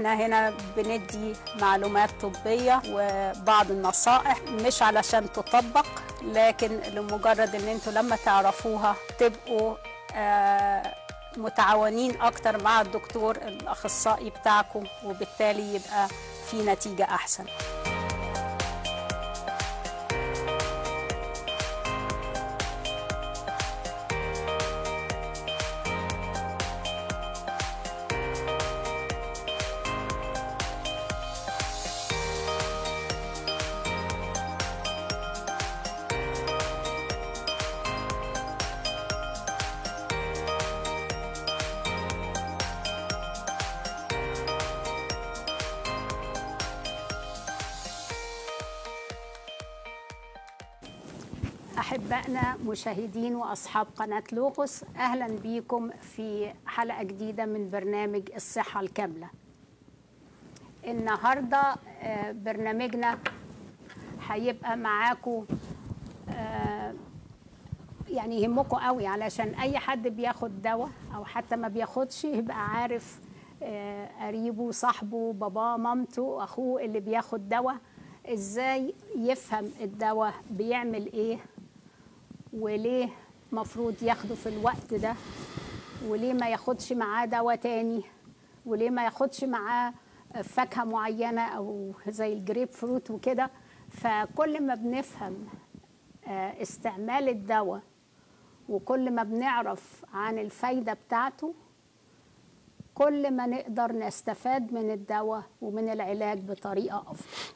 احنا هنا بندي معلومات طبية وبعض النصائح مش علشان تطبق لكن لمجرد ان انتوا لما تعرفوها تبقوا آه متعاونين اكتر مع الدكتور الاخصائي بتاعكم وبالتالي يبقى في نتيجة احسن أحبائنا مشاهدين وأصحاب قناة لوغوس أهلا بكم في حلقة جديدة من برنامج الصحة الكاملة النهاردة آه، برنامجنا هيبقى معاكم آه، يعني يهمكم قوي علشان أي حد بياخد دواء أو حتى ما بياخدش يبقى عارف آه، قريبه صاحبه باباه مامته أخوه اللي بياخد دواء ازاي يفهم الدواء بيعمل ايه وليه مفروض ياخده في الوقت ده وليه ما ياخدش معاه دواء تاني وليه ما ياخدش معاه فاكهة معينة أو زي الجريب فروت وكده فكل ما بنفهم آه، استعمال الدواء وكل ما بنعرف عن الفايدة بتاعته كل ما نقدر نستفاد من الدواء ومن العلاج بطريقة أفضل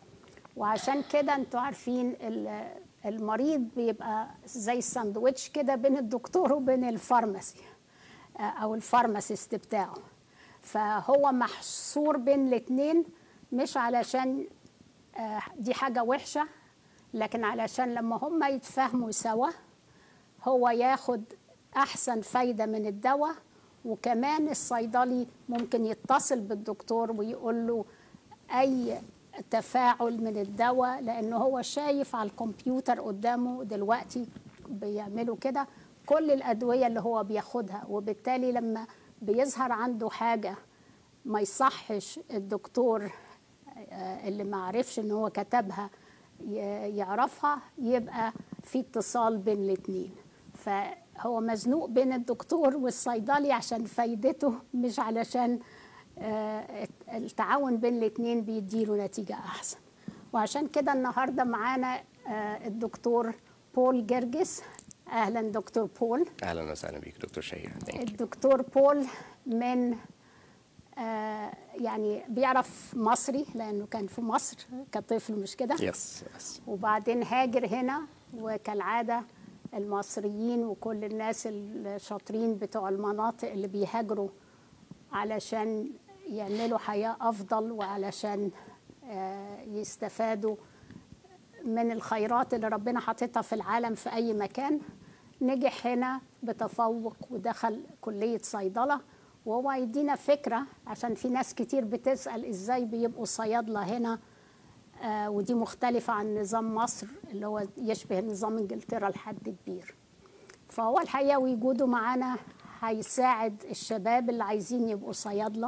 وعشان كده انتوا عارفين ال- المريض بيبقى زي الساندوتش كده بين الدكتور وبين الفارماسي آه، او الفارماسيست بتاعه فهو محصور بين الاتنين مش علشان آه، دي حاجة وحشة لكن علشان لما هما يتفاهموا سوا هو ياخد احسن فايدة من الدواء وكمان الصيدلي ممكن يتصل بالدكتور ويقول له اي تفاعل من الدواء لانه هو شايف على الكمبيوتر قدامه دلوقتي بيعملوا كده كل الادويه اللي هو بياخدها وبالتالي لما بيظهر عنده حاجه ما يصحش الدكتور آه، اللي ما عرفش ان هو كتبها ي- يعرفها يبقى في اتصال بين الاتنين فهو مزنوق بين الدكتور والصيدلي عشان فايدته مش علشان آه، التعاون بين الاتنين بيديله نتيجة أحسن وعشان كده النهاردة معانا آه، الدكتور بول جرجس أهلا دكتور بول اهلا وسهلا بيك دكتور شهير Thank you. الدكتور بول من آه، يعني بيعرف مصري لأنه كان في مصر كطفل مش كده يس يس وبعدين هاجر هنا وكالعادة المصريين وكل الناس الشاطرين بتوع المناطق اللي بيهاجروا علشان يعملوا حياة أفضل وعلشان آه، يستفادوا من الخيرات اللي ربنا حاططها في العالم في أي مكان نجح هنا بتفوق ودخل كلية صيدلة وهو يدينا فكرة عشان في ناس كتير بتسأل إزاي بيبقوا صيادلة هنا آه، ودي مختلفة عن نظام مصر اللي هو يشبه نظام انجلترا لحد كبير فهو الحقيقة وجوده معانا هيساعد الشباب اللي عايزين يبقوا صيادلة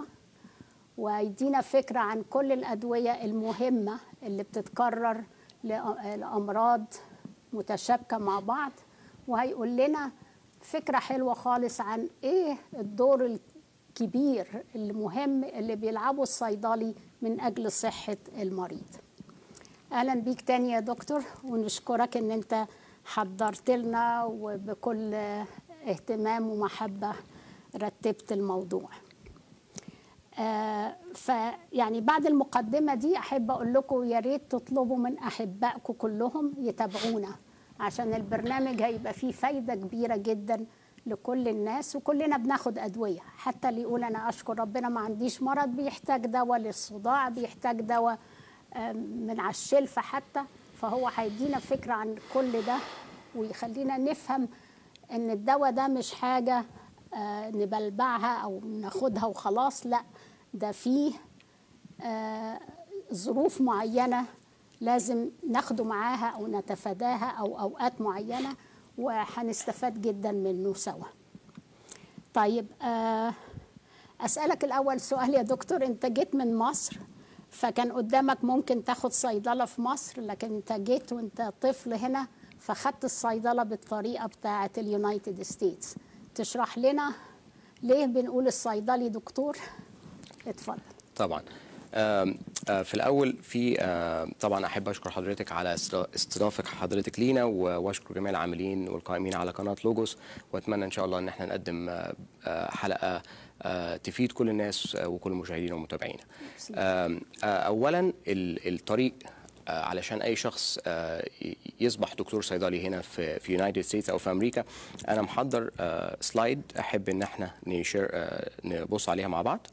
ويدينا فكرة عن كل الأدوية المهمة اللي بتتكرر لأ- لأمراض متشابكة مع بعض وهيقول لنا فكرة حلوة خالص عن إيه الدور الكبير المهم اللي بيلعبه الصيدلي من أجل صحة المريض اهلا بيك تاني يا دكتور ونشكرك ان انت حضرت لنا وبكل اهتمام ومحبه رتبت الموضوع آه فيعني بعد المقدمه دي احب اقول لكم يا ريت تطلبوا من احبائكم كلهم يتابعونا عشان البرنامج هيبقى فيه فايده كبيره جدا لكل الناس وكلنا بناخد ادويه حتى اللي يقول انا اشكر ربنا ما عنديش مرض بيحتاج دواء للصداع بيحتاج دواء آم، من على الشلفة حتى فهو هيدينا فكرة عن كل ده ويخلينا نفهم ان الدواء ده مش حاجة آه، نبلبعها او ناخدها وخلاص لا ده فيه آه، ظروف معينة لازم ناخده معاها او نتفاداها او اوقات معينة وهنستفاد جدا منه سوا طيب آه اسالك الاول سؤال يا دكتور انت جيت من مصر فكان قدامك ممكن تاخد صيدله في مصر لكن انت جيت وانت طفل هنا فخدت الصيدله بالطريقه بتاعه اليونايتد ستيتس تشرح لنا ليه بنقول الصيدلي دكتور اتفضل طبعا آم، آه، في الاول في آه، طبعا احب اشكر حضرتك على است- استضافه حضرتك لينا و- واشكر جميع العاملين والقائمين على قناه لوجوس واتمنى ان شاء الله ان احنا نقدم آه، آه، حلقه آه، تفيد كل الناس آه، وكل المشاهدين ومتابعينا. آم، آه، اولا ال- الطريق آه، علشان اي شخص آه، ي- يصبح دكتور صيدلي هنا في في يونايتد ستيتس او في امريكا انا محضر آه، سلايد احب ان احنا نشير آه، نبص عليها مع بعض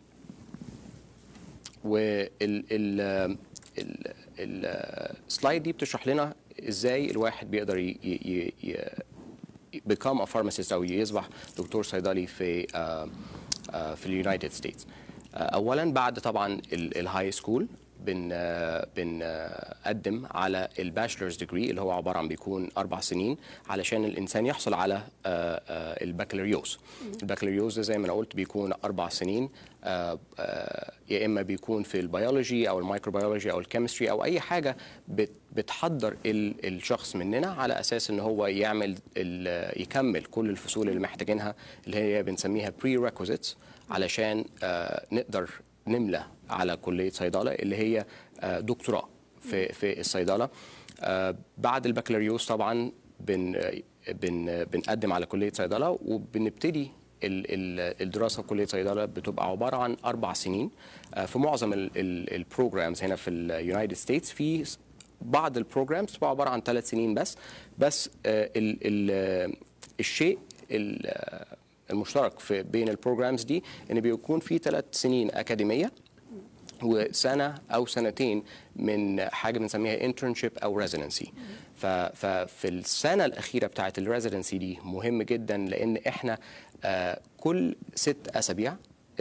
وال ال ال السلايد دي بتشرح لنا ازاي الواحد بيقدر ي ي ي become a pharmacist او يصبح دكتور صيدلي في آه، آه، في اليونايتد ستيتس اولا بعد طبعا الهاي سكول بن آه، بنقدم على الباشلرز ديجري اللي هو عباره عن بيكون اربع سنين علشان الانسان يحصل على آه، آه، البكالوريوس البكالوريوس ده زي ما انا قلت بيكون اربع سنين آه، آه، يا اما بيكون في البيولوجي او الميكروبيولوجي او الكيمستري او اي حاجه بت- بتحضر ال- الشخص مننا على اساس ان هو يعمل ال- يكمل كل الفصول اللي محتاجينها اللي هي بنسميها prerequisites علشان آه، نقدر نملى على كليه صيدله اللي هي آه، دكتوراه في في الصيدله آه، بعد البكالوريوس طبعا بن بن بنقدم على كليه صيدله وبنبتدي ال- ال- الدراسه في كليه صيدله بتبقى عباره عن اربع سنين آه، في معظم البروجرامز هنا في اليونايتد ستيتس في س- بعض البروجرامز بتبقى عباره عن ثلاث سنين بس بس آه، ال ال الشيء ال- آه، المشترك في بين البروجرامز دي ان بيكون في ثلاث سنين اكاديميه وسنه او سنتين من حاجه بنسميها انترنشيب او ريزيدنسي ففي السنه الاخيره بتاعه الريزيدنسي دي مهم جدا لان احنا آه، كل ست اسابيع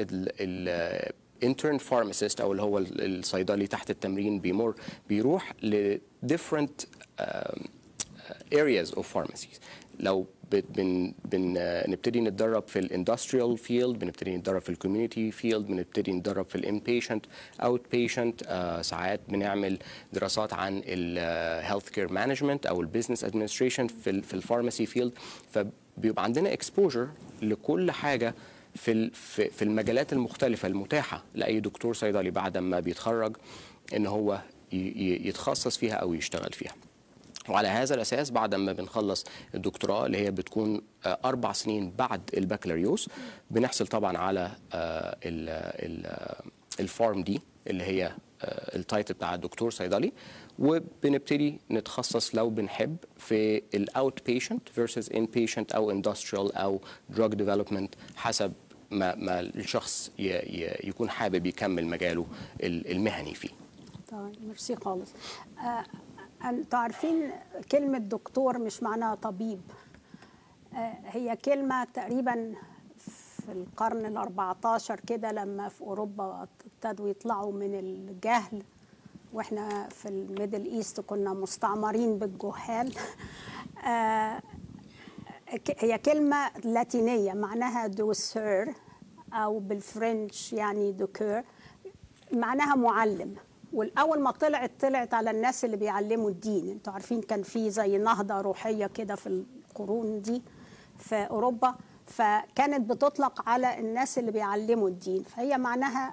الانترن فارماسيست او اللي هو ال- الصيدلي تحت التمرين بيمر بيروح ل different آم، areas of pharmacies لو بت- بن بن نبتدي نتدرب في الاندستريال فيلد بنبتدي نتدرب في الكوميونتي فيلد بنبتدي نتدرب في الانبيشنت اوت بيشنت ساعات بنعمل دراسات عن الهيلث كير مانجمنت او البيزنس ادمنستريشن في ال- في الفارماسي فيلد فبيبقى عندنا اكسبوجر لكل حاجه في ال- في في المجالات المختلفه المتاحه لاي دكتور صيدلي بعد ما بيتخرج ان هو ي- ي- يتخصص فيها او يشتغل فيها وعلى هذا الاساس بعد ما بنخلص الدكتوراه اللي هي بتكون آه، اربع سنين بعد البكالوريوس بنحصل طبعا على آه، ال- ال- آه، الفارم دي اللي هي آه، التايتل بتاع الدكتور صيدلي وبنبتدي نتخصص لو بنحب في الاوت بيشنت فيرسز ان بيشنت او اندستريال او دراج ديفلوبمنت حسب ما ما الشخص ي- ي- يكون حابب يكمل مجاله ال- المهني فيه طيب ميرسي خالص آه، انتوا عارفين كلمة دكتور مش معناها طبيب آه، هي كلمة تقريبا في القرن ال 14 كده لما في أوروبا ابتدوا يطلعوا من الجهل واحنا في الميدل ايست كنا مستعمرين بالجهال آه، ك- هي كلمة لاتينية معناها دوسير أو بالفرنش يعني دوكور معناها معلم والاول ما طلعت طلعت على الناس اللي بيعلموا الدين انتوا عارفين كان في زي نهضه روحيه كده في القرون دي في اوروبا فكانت بتطلق على الناس اللي بيعلموا الدين فهي معناها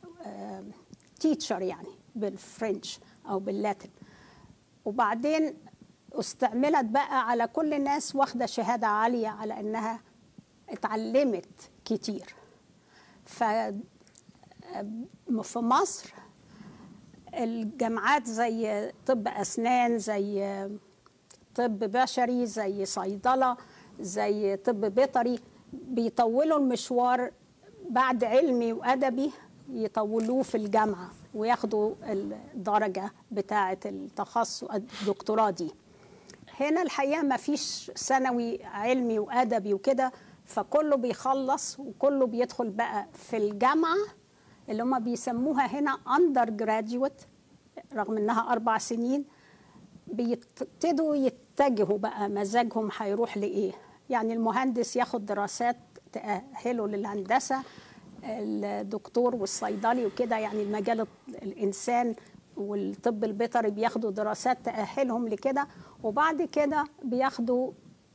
تيتشر يعني بالفرنش او باللاتن وبعدين استعملت بقى على كل الناس واخده شهاده عاليه على انها اتعلمت كتير ف في مصر الجامعات زي طب اسنان زي طب بشري زي صيدله زي طب بيطري بيطولوا المشوار بعد علمي وادبي يطولوه في الجامعه وياخدوا الدرجه بتاعه التخصص الدكتوراه دي هنا الحقيقه ما فيش ثانوي علمي وادبي وكده فكله بيخلص وكله بيدخل بقى في الجامعه اللي هم بيسموها هنا اندر جراديويت رغم انها اربع سنين بيبتدوا يتجهوا بقى مزاجهم هيروح لايه يعني المهندس ياخد دراسات تأهله للهندسه الدكتور والصيدلي وكده يعني المجال الانسان والطب البيطري بياخدوا دراسات تأهلهم لكده وبعد كده بياخدوا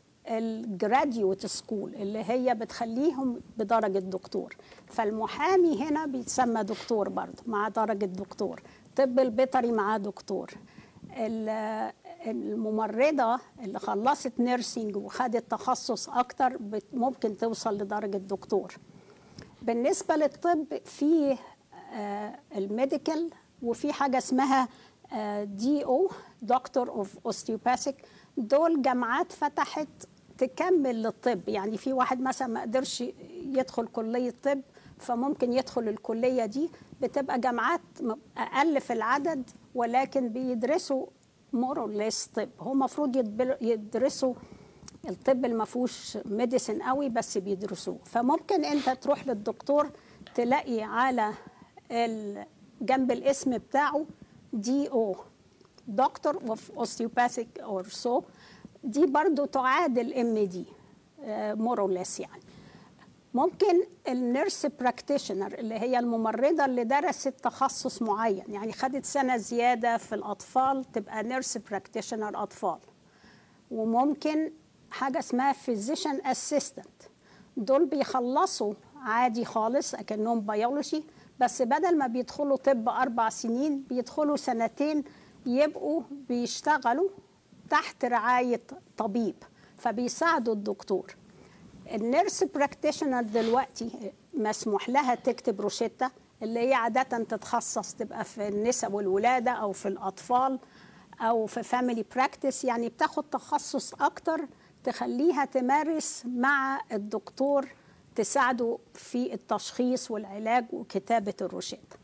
الجراديوت سكول اللي هي بتخليهم بدرجة دكتور فالمحامي هنا بيتسمى دكتور برضه مع درجة دكتور طب البيطري معاه دكتور ال- الممرضة اللي خلصت نيرسينج وخدت تخصص أكتر بت- ممكن توصل لدرجة دكتور بالنسبة للطب في آه، الميديكال وفي حاجة اسمها دي او دكتور اوف اوستيوباثيك دول جامعات فتحت تكمل للطب يعني في واحد مثلا ما قدرش يدخل كلية طب فممكن يدخل الكلية دي بتبقى جامعات م- أقل في العدد ولكن بيدرسوا مور اور ليس طب هو المفروض يدبر- يدرسوا الطب اللي ما فيهوش ميديسن قوي بس بيدرسوه فممكن انت تروح للدكتور تلاقي على ال- جنب الاسم بتاعه دي او دكتور اوف اوستيوباثيك اور سو دي برضو تعادل ام دي مور اور ليس يعني ممكن النيرس براكتيشنر اللي هي الممرضة اللي درست تخصص معين يعني خدت سنة زيادة في الأطفال تبقى نيرس براكتيشنر أطفال وممكن حاجة اسمها فيزيشن اسيستنت دول بيخلصوا عادي خالص أكنهم بيولوجي بس بدل ما بيدخلوا طب أربع سنين بيدخلوا سنتين يبقوا بيشتغلوا تحت رعاية طبيب فبيساعدوا الدكتور النيرس براكتيشنر دلوقتي مسموح لها تكتب روشتة اللي هي عادة تتخصص تبقى في النساء والولادة أو في الأطفال أو في فاميلي براكتس يعني بتاخد تخصص أكتر تخليها تمارس مع الدكتور تساعده في التشخيص والعلاج وكتابة الروشتة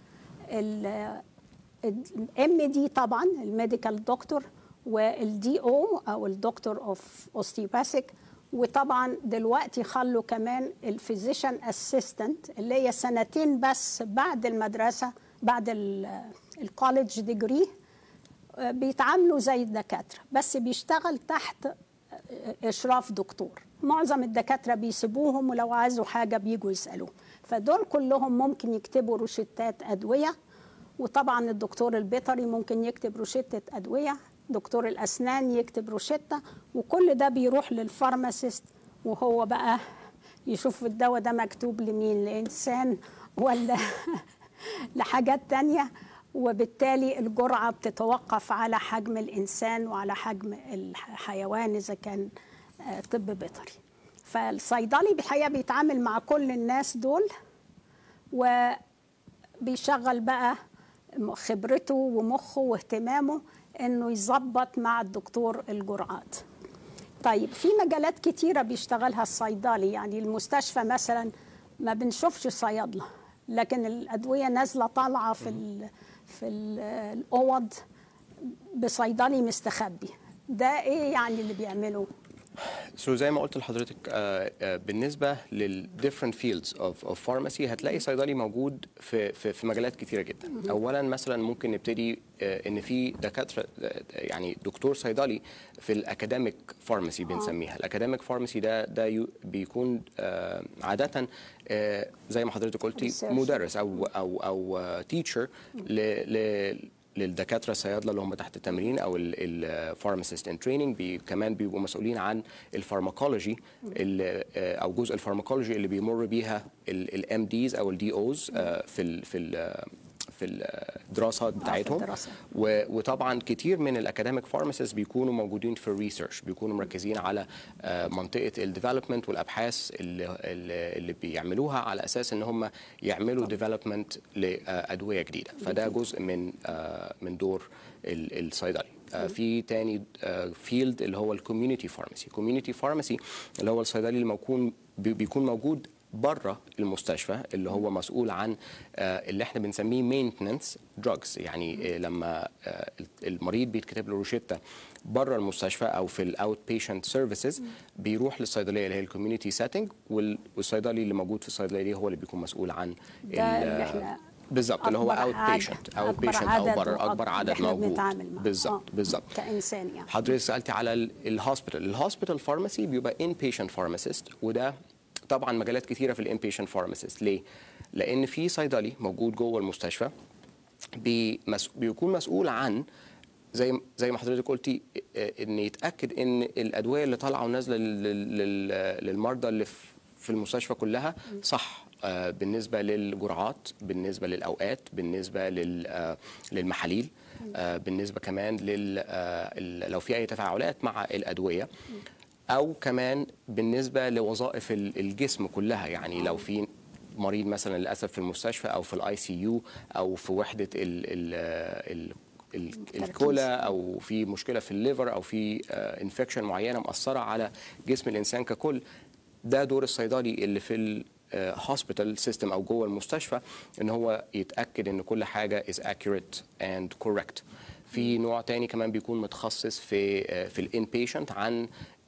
الام دي طبعا الميديكال دكتور والدي او او الدكتور اوف اوستيوباثيك وطبعا دلوقتي خلوا كمان الفيزيشن اسيستنت اللي هي سنتين بس بعد المدرسه بعد الكوليدج ديجري بيتعاملوا زي الدكاتره بس بيشتغل تحت اشراف دكتور معظم الدكاتره بيسيبوهم ولو عايزوا حاجه بيجوا يسالوهم فدول كلهم ممكن يكتبوا روشتات ادويه وطبعا الدكتور البيطري ممكن يكتب روشتة أدوية دكتور الأسنان يكتب روشتة وكل ده بيروح للفارماسيست وهو بقى يشوف الدواء ده مكتوب لمين لإنسان ولا لحاجات تانية وبالتالي الجرعة بتتوقف على حجم الإنسان وعلى حجم الحيوان إذا كان طب بيطري فالصيدلي بحقيقة بيتعامل مع كل الناس دول وبيشغل بقى خبرته ومخه واهتمامه انه يظبط مع الدكتور الجرعات طيب في مجالات كتيرة بيشتغلها الصيدلي يعني المستشفى مثلا ما بنشوفش صيادلة لكن الأدوية نازلة طالعة في ال في ال الأوض بصيدلي مستخبي ده إيه يعني اللي بيعمله؟ سو so زي ما قلت لحضرتك آه آه بالنسبه للديفرنت فيلدز اوف اوف فارماسي هتلاقي صيدلي موجود في في, في مجالات كثيره جدا اولا مثلا ممكن نبتدي آه ان في دكاتره يعني دكتور صيدلي في الاكاديميك فارماسي بنسميها الاكاديميك فارماسي ده ده بيكون عاده زي ما حضرتك قلتي مدرس او او او تيتشر ل للدكاتره الصيادله اللي هم تحت التمرين او الفارماسيست ان تريننج بي كمان بيبقوا مسؤولين عن الفارماكولوجي او جزء الفارماكولوجي اللي بيمر بيها الام ديز او الدي اوز في ال في ال في الدراسات بتاعتهم وطبعا كتير من الاكاديميك فارماسيست بيكونوا موجودين في الريسيرش بيكونوا مركزين على منطقه الديفلوبمنت والابحاث اللي, اللي بيعملوها على اساس ان هم يعملوا ديفلوبمنت لادويه جديده فده جزء من من دور الصيدلي في تاني فيلد اللي هو الكوميونتي فارماسي الكوميونتي فارماسي اللي هو الصيدلي اللي موجود بيكون موجود بره المستشفى اللي هو مسؤول عن اللي احنا بنسميه مينتننس دراجز يعني لما المريض بيتكتب له روشته بره المستشفى او في الاوت بيشنت سيرفيسز بيروح للصيدليه اللي هي الكوميونتي سيتنج والصيدلي اللي موجود في الصيدليه دي هو اللي بيكون مسؤول عن ده اللي احنا بالظبط اللي هو اوت بيشنت اوت بيشنت او بره اكبر عدد موجود بالظبط بالظبط كانسان يعني حضرتك سالتي على الهوسبيتال الهوسبيتال فارماسي بيبقى ان بيشنت فارماسيست وده طبعا مجالات كثيره في الانبيشنت فارماسيست ليه لان في صيدلي موجود جوه المستشفى بمس... بيكون مسؤول عن زي زي ما حضرتك قلتي آه، ان يتاكد ان الادويه اللي طالعه ونازله لل- لل- للمرضى اللي في في المستشفى كلها صح آه، بالنسبه للجرعات بالنسبه للاوقات بالنسبه لل- آه، للمحاليل آه، بالنسبه كمان لل آه، ال- لو في اي تفاعلات مع الادويه او كمان بالنسبه لوظائف ال- الجسم كلها يعني لو في مريض مثلا للاسف في المستشفى او في الاي سي يو او في وحده ال ال ال ال- التركيز. الكلى او في مشكله في الليفر او في انفكشن معينه مأثره على جسم الانسان ككل ده دور الصيدلي اللي في الهوسبيتال سيستم او جوه المستشفى ان هو يتاكد ان كل حاجه is accurate and correct في نوع تاني كمان بيكون متخصص في آه، في الان بيشنت عن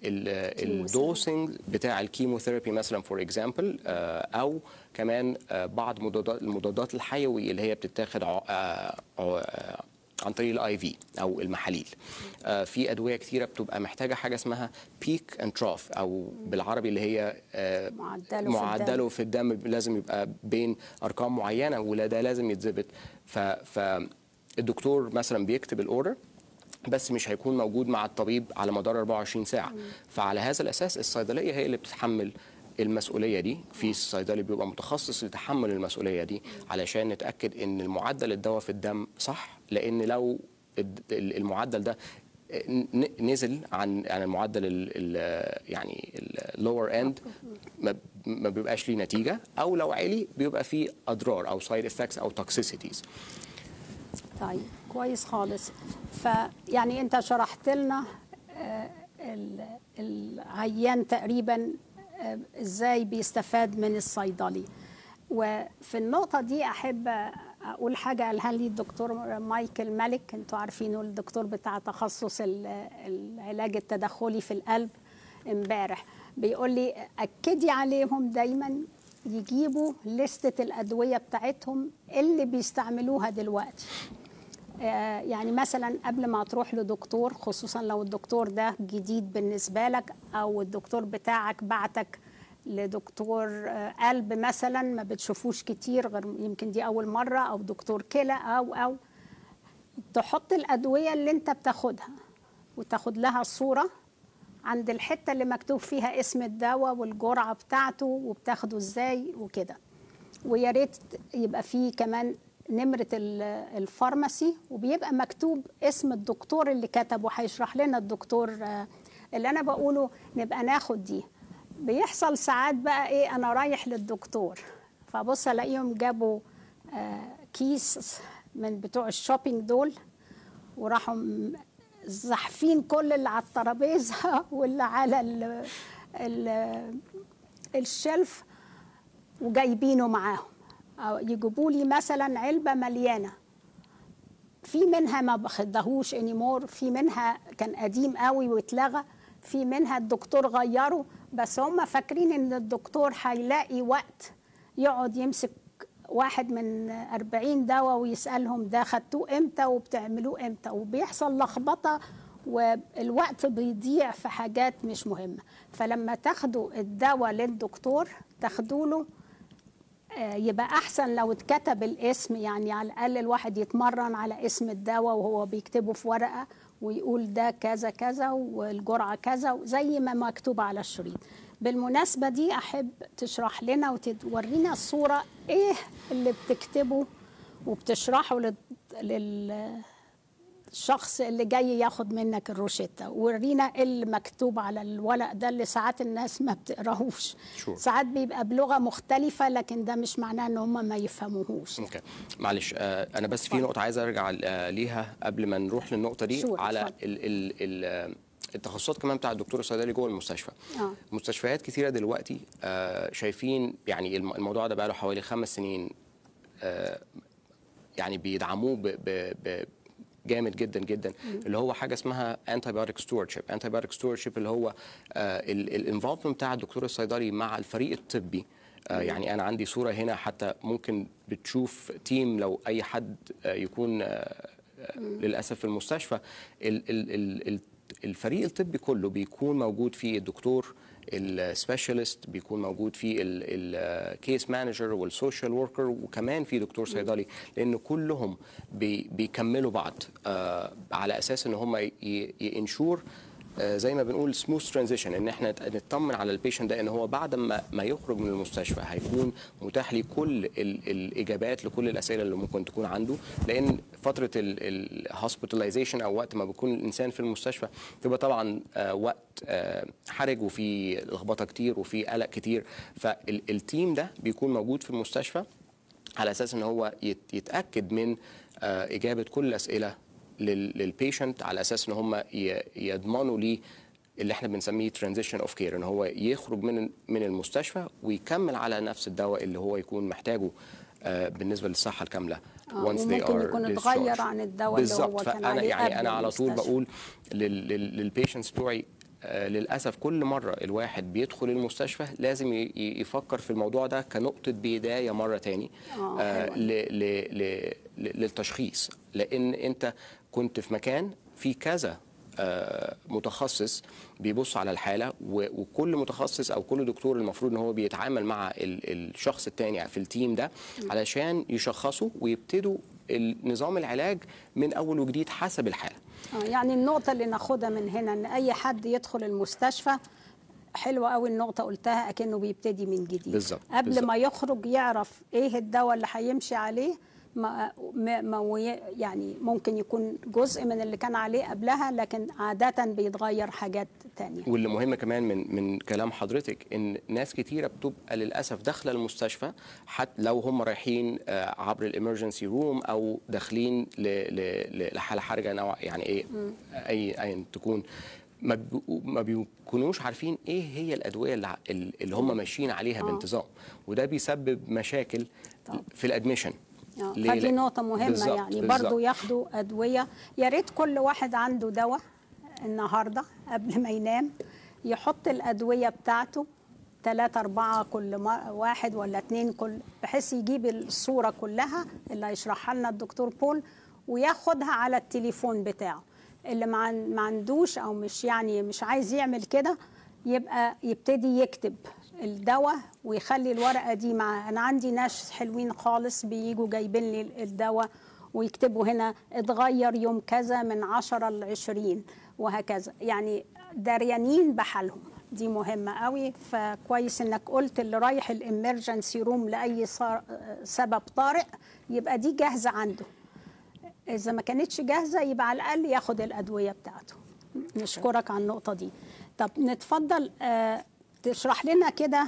الدوسنج بتاع الكيموثيرابي مثلا فور اكزامبل او كمان آه، بعض مضادات المضادات الحيوي اللي هي بتتاخد ع- آه، ع- عن طريق الاي في او المحاليل آه، في ادويه كتيره بتبقى محتاجه حاجه اسمها بيك اند تروف او بالعربي اللي هي آه، معدله في معدله في الدم لازم يبقى بين ارقام معينه ولا ده لازم يتظبط ف فالدكتور مثلا بيكتب الاوردر بس مش هيكون موجود مع الطبيب على مدار 24 ساعه فعلى هذا الاساس الصيدليه هي اللي بتتحمل المسؤوليه دي في صيدلي بيبقى متخصص لتحمل المسؤوليه دي علشان نتاكد ان المعدل الدواء في الدم صح لان لو الد- المعدل ده ن- نزل عن عن المعدل ال ال يعني اللور اند ما ما بيبقاش ليه نتيجه او لو عالي بيبقى فيه اضرار او سايد افكتس او توكسيسيتيز طيب كويس خالص فيعني انت شرحت لنا آه، ال- العيان تقريبا آه، ازاي بيستفاد من الصيدلي وفي النقطة دي أحب أقول حاجة قالها لي الدكتور مايكل ملك أنتوا عارفينه الدكتور بتاع تخصص ال- العلاج التدخلي في القلب امبارح بيقول لي أكدي عليهم دايما يجيبوا لستة الأدوية بتاعتهم اللي بيستعملوها دلوقتي آه، يعني مثلا قبل ما تروح لدكتور خصوصا لو الدكتور ده جديد بالنسبة لك أو الدكتور بتاعك بعتك لدكتور آه، قلب مثلا ما بتشوفوش كتير غير يمكن دي أول مرة أو دكتور كلى أو أو تحط الأدوية اللي أنت بتاخدها وتاخد لها صورة عند الحتة اللي مكتوب فيها اسم الدواء والجرعة بتاعته وبتاخده ازاي وكده ويا ريت يبقى فيه كمان نمرة ال- الفارماسي وبيبقى مكتوب اسم الدكتور اللي كتبه هيشرح لنا الدكتور آه، اللي أنا بقوله نبقى ناخد دي بيحصل ساعات بقى إيه أنا رايح للدكتور فبص ألاقيهم جابوا آه، كيس من بتوع الشوبينج دول وراحوا م- زاحفين كل اللي على الترابيزه واللي على ال ال الشلف وجايبينه معاهم أو يجيبوا لي مثلا علبه مليانه في منها ما باخدهوش انيمور في منها كان قديم قوي واتلغى في منها الدكتور غيره بس هم فاكرين ان الدكتور هيلاقي وقت يقعد يمسك واحد من 40 دواء ويسألهم ده خدتوه امتى وبتعملوه امتى وبيحصل لخبطة والوقت بيضيع في حاجات مش مهمة فلما تاخدوا الدواء للدكتور تاخدوا له آه، يبقى احسن لو اتكتب الاسم يعني على الاقل الواحد يتمرن على اسم الدواء وهو بيكتبه في ورقه ويقول ده كذا كذا والجرعه كذا زي ما مكتوب على الشريط بالمناسبه دي احب تشرح لنا وتورينا الصوره ايه اللي بتكتبه وبتشرحه لل... لل... الشخص اللي جاي ياخد منك الروشتة ورينا إيه اللي مكتوب على الورق ده اللي ساعات الناس ما بتقراهوش Sure. ساعات بيبقى بلغة مختلفة لكن ده مش معناه ان هم ما يفهموهوش اوكي معلش آه انا بس في نقطه عايز ارجع آه ليها قبل ما نروح للنقطه دي Sure، على اتفضل. ال ال ال آه، التخصصات كمان بتاع الدكتور الصيدلي جوه المستشفى آه. مستشفيات كثيره دلوقتي آه شايفين يعني الم- الموضوع ده بقى له حوالي خمس سنين آه يعني بيدعموه ب ب ب جامد جدا جدا اللي هو حاجه اسمها انتي بايوتيك ستورشيب انتي بايوتيك ستورشيب اللي هو الانفولفمنت بتاع الدكتور الصيدلي مع الفريق الطبي آه، يعني انا عندي صوره هنا حتى ممكن بتشوف تيم لو اي حد آه، يكون آه، آه، للاسف في المستشفى ال- ال- ال- ال- الفريق الطبي كله بيكون موجود فيه الدكتور السبيشالست بيكون موجود فيه الكيس مانجر والسوشيال وركر وكمان في دكتور صيدلي لان كلهم بي بيكملوا بعض آه على اساس ان هم ينشور آه، زي ما بنقول سموث ترانزيشن ان احنا نطمن على البيشنت ده ان هو بعد ما ما يخرج من المستشفى هيكون متاح ليه كل ال الاجابات لكل الاسئله اللي ممكن تكون عنده لان فتره الهوسبيتاليزيشن او وقت ما بيكون الانسان في المستشفى بيبقى طبعا آه، وقت آه، حرج وفي لخبطه كتير وفي قلق كتير فالتيم ده بيكون موجود في المستشفى على اساس ان هو يت- يتاكد من آه، اجابه كل الاسئله للبيشنت على اساس ان هم ي- يضمنوا ليه اللي احنا بنسميه ترانزيشن اوف كير ان هو يخرج من من المستشفى ويكمل على نفس الدواء اللي هو يكون محتاجه آه، بالنسبه للصحه الكامله آه، once they وممكن are يكون اتغير discharged. عن الدواء اللي هو بالظبط كان فانا عليه يعني قبل انا على طول المستشفى. بقول للبيشنتس بتوعي آه، للاسف كل مره الواحد بيدخل المستشفى لازم ي- ي- يفكر في الموضوع ده كنقطه بدايه مره تاني آه، آه، حلوة. ل- ل- ل- ل- للتشخيص لان انت كنت في مكان في كذا آه، متخصص بيبص على الحاله و- وكل متخصص او كل دكتور المفروض ان هو بيتعامل مع ال- الشخص التاني في التيم ده علشان يشخصوا ويبتدوا نظام العلاج من اول وجديد حسب الحاله آه، يعني النقطة اللي ناخدها من هنا ان اي حد يدخل المستشفى حلوة قوي النقطة قلتها اكنه بيبتدي من جديد بالظبط، قبل بالظبط. ما يخرج يعرف ايه الدواء اللي هيمشي عليه ما ما ما هو ي- يعني ممكن يكون جزء من اللي كان عليه قبلها لكن عادة بيتغير حاجات تانية واللي مهم كمان من من كلام حضرتك ان ناس كتيره بتبقى للاسف داخله المستشفى حتى لو هم رايحين آه، عبر الامرجنسي روم او داخلين ل- ل- ل- لحاله حرجه نوع يعني ايه اي اي تكون ما بيبقوا- ما بيكونوش عارفين ايه هي الادويه اللي ع- اللي هم ماشيين عليها بانتظام وده بيسبب مشاكل طبعا. في الادميشن آه، ليه؟ فدي لأ- نقطة مهمة بالظبط، يعني بالظبط. برضو ياخدوا أدوية يا ريت كل واحد عنده دواء النهاردة قبل ما ينام يحط الأدوية بتاعته ثلاثة أربعة كل ما واحد ولا اتنين كل بحيث يجيب الصورة كلها اللي هيشرحها لنا الدكتور بول وياخدها على التليفون بتاعه اللي ما عن- ما عندوش أو مش يعني مش عايز يعمل كده يبقى يبتدي يكتب الدواء ويخلي الورقه دي مع انا عندي ناس حلوين خالص بيجوا جايبين لي الدواء ويكتبوا هنا اتغير يوم كذا من 10 ل 20 وهكذا يعني دريانين بحالهم دي مهمة قوي فكويس انك قلت اللي رايح الامرجنسي روم لأي صار- سبب طارئ يبقى دي جاهزة عنده إذا ما كانتش جاهزة يبقى على الأقل ياخد الأدوية بتاعته نشكرك على النقطة دي طب نتفضل آه، تشرح لنا كده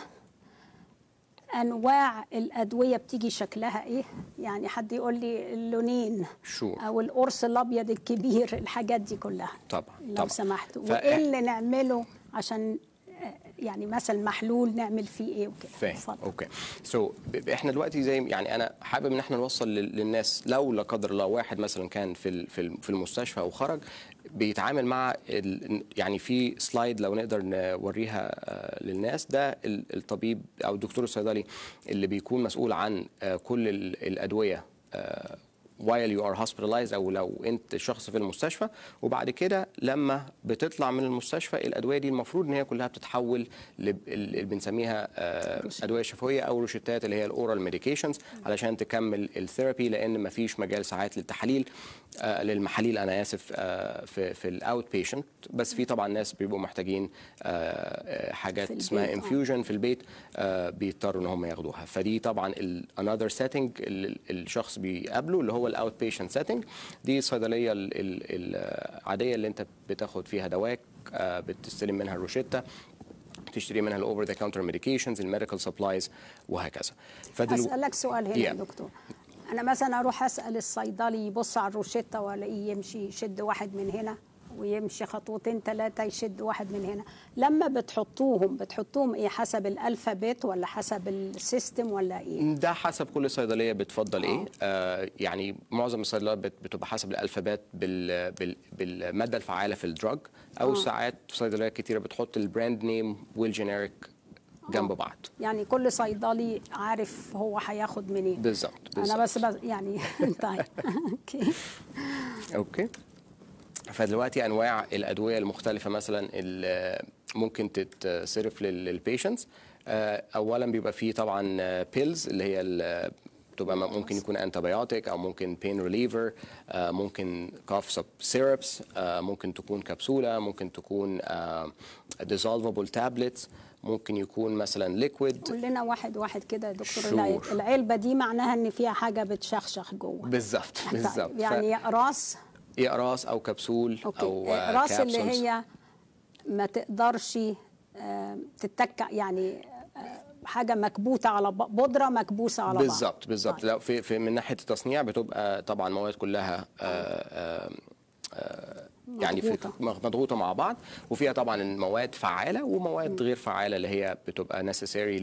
أنواع الأدوية بتيجي شكلها إيه يعني حد يقول لي اللونين Sure. أو القرص الأبيض الكبير الحاجات دي كلها طبعا لو طبعا سمحتوا فإح- وإيه اللي نعمله عشان آه، يعني مثلا محلول نعمل فيه إيه وكده فاهم اتفضل. اوكي سو so, احنا دلوقتي زي يعني انا حابب ان احنا نوصل لل- للناس لو لا قدر الله واحد مثلا كان في ال- في ال- في المستشفى او خرج بيتعامل مع ال يعني في سلايد لو نقدر نوريها آه، للناس ده ال- الطبيب او الدكتور الصيدلي اللي بيكون مسؤول عن آه، كل ال- الادويه آه، while you are hospitalized او لو انت شخص في المستشفى وبعد كده لما بتطلع من المستشفى الادويه دي المفروض ان هي كلها بتتحول ل- اللي بنسميها آه، ادويه شفويه او روشتات اللي هي الاورال ميديكيشنز علشان تكمل الثيرابي لان ما فيش مجال ساعات للتحاليل آه، للمحاليل انا اسف آه، في في الاوت بيشنت بس في طبعا ناس بيبقوا محتاجين آه، آه، حاجات في البيت، اسمها آه. انفيوجن في البيت آه، بيضطروا ان هم ياخدوها فدي طبعا انذر سيتنج الشخص بيقابله اللي هو الاوت بيشنت سيتنج دي الصيدليه ال- ال- العاديه اللي انت بتاخد فيها دواك آه، بتستلم منها الروشته تشتري منها الاوفر ذا كاونتر ميديكيشنز الميديكال سبلايز وهكذا فدلو... اسالك سؤال هنا يا Yeah. دكتور انا مثلا اروح اسال الصيدلي يبص على الروشته والاقيه يمشي يشد واحد من هنا ويمشي خطوتين ثلاثه يشد واحد من هنا لما بتحطوهم بتحطوهم ايه حسب الالفابيت ولا حسب السيستم ولا ايه ده حسب كل صيدليه بتفضل ايه آه يعني معظم الصيدليات بت- بتبقى حسب الالفابات بال بال بالماده الفعاله في الدراج او آه. ساعات صيدليات كتيره بتحط البراند نيم والجينيريك جنب آه. بعض يعني كل صيدلي عارف هو هياخد منين بالظبط انا بالظبط. بس, بس يعني طيب اوكي اوكي فدلوقتي انواع الادويه المختلفه مثلا ال- ممكن تتصرف للبيشنتس اولا بيبقى فيه طبعا بيلز اللي هي ال- بتبقى م- ممكن يكون انتبيوتيك او ممكن بين ريليفر ممكن كاف سيربس ممكن تكون كبسوله ممكن تكون ديزولفبل تابلتس ممكن يكون مثلا ليكويد قول لنا واحد واحد كده يا دكتور Sure. العيب. العلبه دي معناها ان فيها حاجه بتشخشخ جوه بالظبط بالظبط طيب يعني راس اقراص او كبسول اوكي او آه، راس اللي capsules. هي ما تقدرش آه، تتك يعني آه، حاجه مكبوته على ب- بودره مكبوسه على بعض بالظبط بالظبط طيب. لا في, في من ناحيه التصنيع بتبقى طبعا مواد كلها آه، آه، آه، يعني في مضغوطة. مضغوطه مع بعض وفيها طبعا مواد فعاله ومواد غير فعاله اللي هي بتبقى نسيسري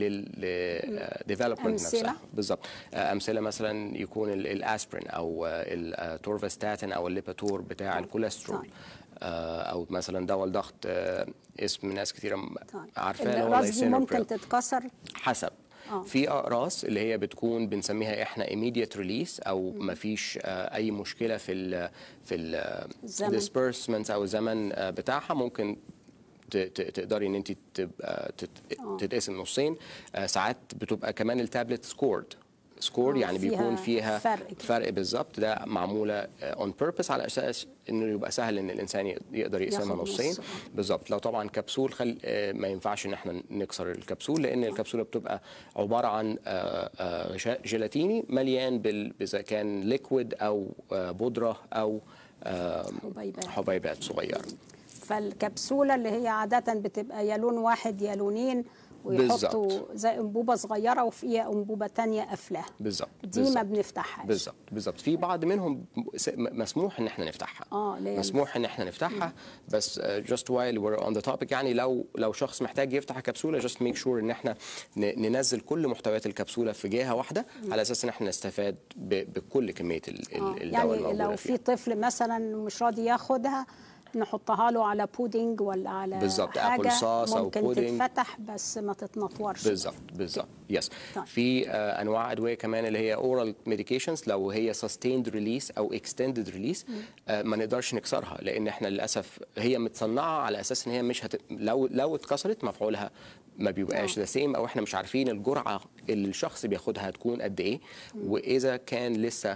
لل ديفلوبمنت أمثلة؟ نفسها بالظبط آه، امثله مثلا يكون ال- الاسبرين او آه، التورفاستاتين او الليباتور بتاع الكوليسترول طيب. آه، او مثلا دواء الضغط آه، اسم ناس كتير طيب. عارفاه اللي هو الراس دي lisinopril. ممكن تتكسر حسب آه. في اقراص اللي هي بتكون بنسميها احنا immediate release او ما فيش آه، اي مشكله في ال في ال الزمن. disbursements او الزمن آه، بتاعها ممكن ت- ت- تقدري ان انت تبقى تت- تتقسم نصين آه، ساعات بتبقى كمان التابلت سكورد سكور آه، يعني بيكون فيها فيها فرق كده. فرق بالظبط ده معموله اون بيربس على اساس انه يبقى سهل ان الانسان ي- يقدر يقسمها ياخد نص. نصين بالظبط لو طبعا كبسول خل... آه، ما ينفعش ان احنا نكسر الكبسول لان الكبسوله بتبقى عباره عن آه، آه، غشاء جيلاتيني مليان بال... اذا كان ليكويد او آه، بودره او آه، حبيبات. حبيبات صغيره فالكبسوله اللي هي عاده بتبقى يا لون واحد يا لونين ويحطوا بالظبط. زي انبوبه صغيره وفيها انبوبه تانية قافلاها بالظبط دي ما بالظبط. بنفتحهاش بالظبط بالظبط في بعض منهم س- م- مسموح ان احنا نفتحها آه، ليه؟ مسموح ان احنا نفتحها بس جاست وايل وير اون ذا توبيك يعني لو لو شخص محتاج يفتح كبسوله جاست ميك شور ان احنا ن- ننزل كل محتويات الكبسوله في جهه واحده على اساس ان احنا نستفاد ب- بكل كميه ال- ال- آه، الدواء يعني الموجوده لو فيها. في طفل مثلا مش راضي ياخدها نحطها له على بودنج ولا على بالظبط، حاجه apple sauce أو ممكن pudding. تتفتح بس ما تتنطورش بالظبط بالظبط يس طيب. في آه، انواع ادويه كمان اللي هي اورال ميديكيشنز لو هي سستيند ريليس او اكستندد ريليس ما نقدرش نكسرها لان احنا للاسف هي متصنعه على اساس ان هي مش هت... لو لو اتكسرت مفعولها ما بيبقاش ذا سيم او احنا مش عارفين الجرعه اللي الشخص بياخدها هتكون قد ايه واذا كان لسه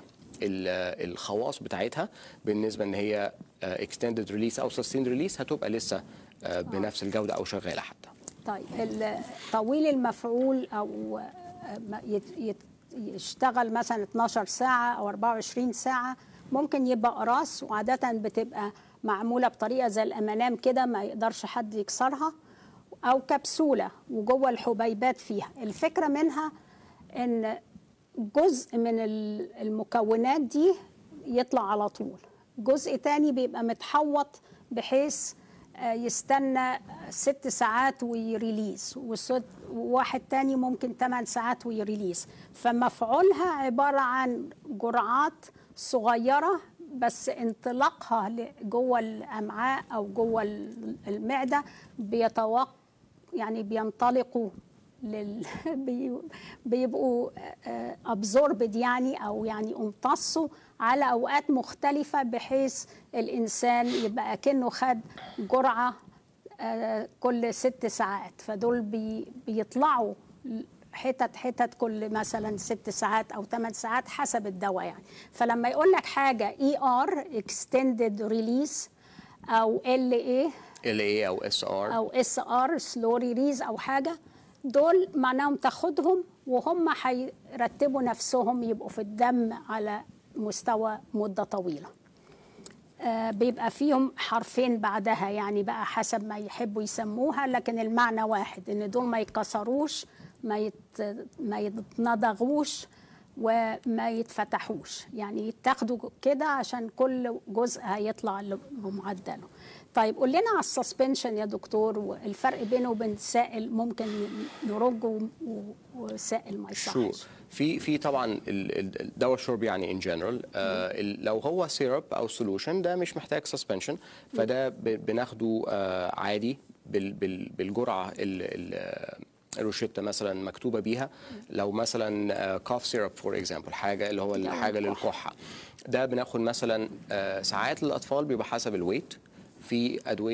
ال- الخواص بتاعتها بالنسبه ان هي اكستندد ريليس او سستيند ريليس هتبقى لسه آه، بنفس الجوده او شغاله حتى طيب ال- طويل المفعول او آه، ما يت- يت- يشتغل مثلا 12 ساعه او 24 ساعه ممكن يبقى قراص وعاده بتبقى معموله بطريقه زي الامانام كده ما يقدرش حد يكسرها او كبسوله وجوه الحبيبات فيها الفكره منها ان جزء من ال- المكونات دي يطلع على طول جزء تاني بيبقى متحوط بحيث آه، يستنى ست ساعات ويريليز وصد- وواحد تاني ممكن 8 ساعات ويريليز فمفعولها عبارة عن جرعات صغيرة بس انطلاقها ل- جوه الأمعاء أو جوه ال- المعدة بيتوق يعني بينطلقوا لل... بي- بيبقوا ابزوربد يعني او يعني امتصوا على اوقات مختلفه بحيث الانسان يبقى كانه خد جرعه آه، كل ست ساعات فدول بي... بيطلعوا حتت حتت كل مثلا ست ساعات او ثمان ساعات حسب الدواء يعني فلما يقول لك حاجه اي ار اكستندد ريليس او ال اي ال اي او اس ار او اس ار سلو ريليز او حاجه دول معناهم تاخدهم وهم هيرتبوا نفسهم يبقوا في الدم على مستوى مده طويله آه، بيبقى فيهم حرفين بعدها يعني بقى حسب ما يحبوا يسموها لكن المعنى واحد ان دول ما يتكسروش ما يت ما يتنضغوش وما يتفتحوش يعني يتاخدوا كده عشان كل جزء هيطلع له بمعدله طيب قول لنا على السسبنشن يا دكتور والفرق بينه وبين سائل ممكن نرجه و- وسائل ما شور يصحش في في طبعا ال- ال- الدواء الشرب يعني ان جنرال لو هو سيرب او سولوشن ده مش محتاج سسبنشن فده ب- بناخده آه، عادي بال- بال- بالجرعه ال- ال- الروشته مثلا مكتوبه بيها لو مثلا كاف سيرب فور اكزامبل حاجه اللي هو الحاجه للكحه ده بناخد مثلا آه، ساعات للاطفال بيبقى حسب الويت في ادويه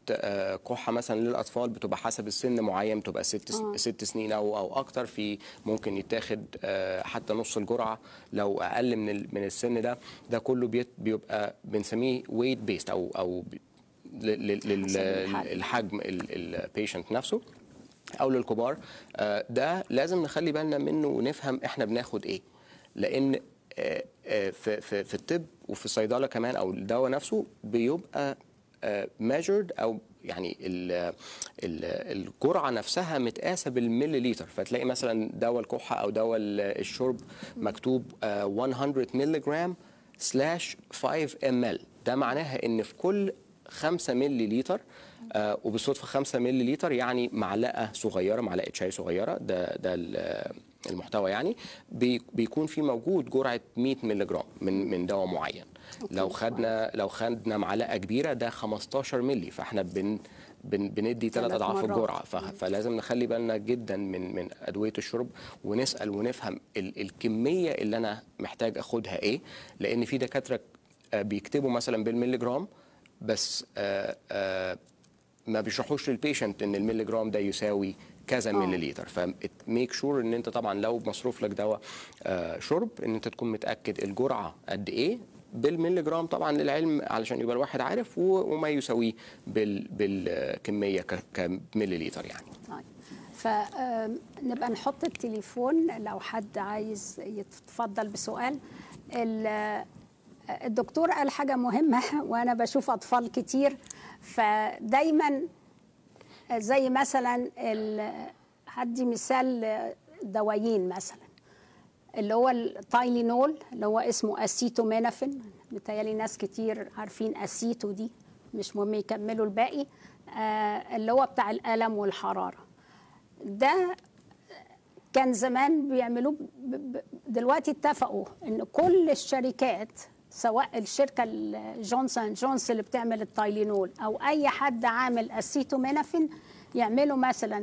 آه، كحه مثلا للاطفال بتبقى حسب السن معين بتبقى ست آه. ست سنين او او اكتر في ممكن يتاخد آه، حتى نص الجرعه لو اقل من ال- من السن ده ده كله بيت- بيبقى بنسميه ويت بيست او او ب- لل- لل- حسب الحجم. الحجم البيشنت نفسه او للكبار آه، ده لازم نخلي بالنا منه ونفهم احنا بناخد ايه لان آه، آه، في في في الطب وفي الصيدله كمان او الدواء نفسه بيبقى ميجرد او يعني ال- ال- الجرعه نفسها متقاسه بالمليليتر فتلاقي مثلا دواء الكحه او دواء ال- الشرب مكتوب آه، 100 مللي جرام سلاش 5 ام ال ده معناها ان في كل 5 مللي لتر آه وبالصدفه 5 مللي لتر يعني معلقه صغيره معلقه شاي صغيره ده ده ال- المحتوى يعني بي- بيكون في موجود جرعه 100 مللي جرام من من دواء معين لو خدنا لو خدنا معلقه كبيره ده 15 مللي فاحنا بن بن بندي ثلاث ثلاث اضعاف مرات. الجرعه ف- فلازم نخلي بالنا جدا من من ادويه الشرب ونسال ونفهم ال- الكميه اللي انا محتاج اخدها ايه لان في دكاتره آه، بيكتبوا مثلا بالملي جرام بس آه، آه، ما بيشرحوش للبيشنت ان الملي جرام ده يساوي كذا ملي لتر فميك شور ان انت طبعا لو مصروف لك دواء آه، شرب ان انت تكون متاكد الجرعه قد ايه بالملي جرام طبعا للعلم علشان يبقى الواحد عارف و- وما يساويه بال بالكميه ك- كملي لتر يعني طيب فنبقى نحط التليفون لو حد عايز يتفضل بسؤال ال- الدكتور قال حاجة مهمة وأنا بشوف أطفال كتير فدايما زي مثلا ال- هدي مثال دوايين مثلا اللي هو التايلينول اللي هو اسمه اسيتومينافين متهيألي ناس كتير عارفين اسيتو دي مش مهم يكملوا الباقي آه اللي هو بتاع الألم والحرارة ده كان زمان بيعملوه ب- ب- دلوقتي اتفقوا ان كل الشركات سواء الشركه ال- جونسون جونز اللي بتعمل التايلينول او اي حد عامل اسيتومينافين يعملوا مثلا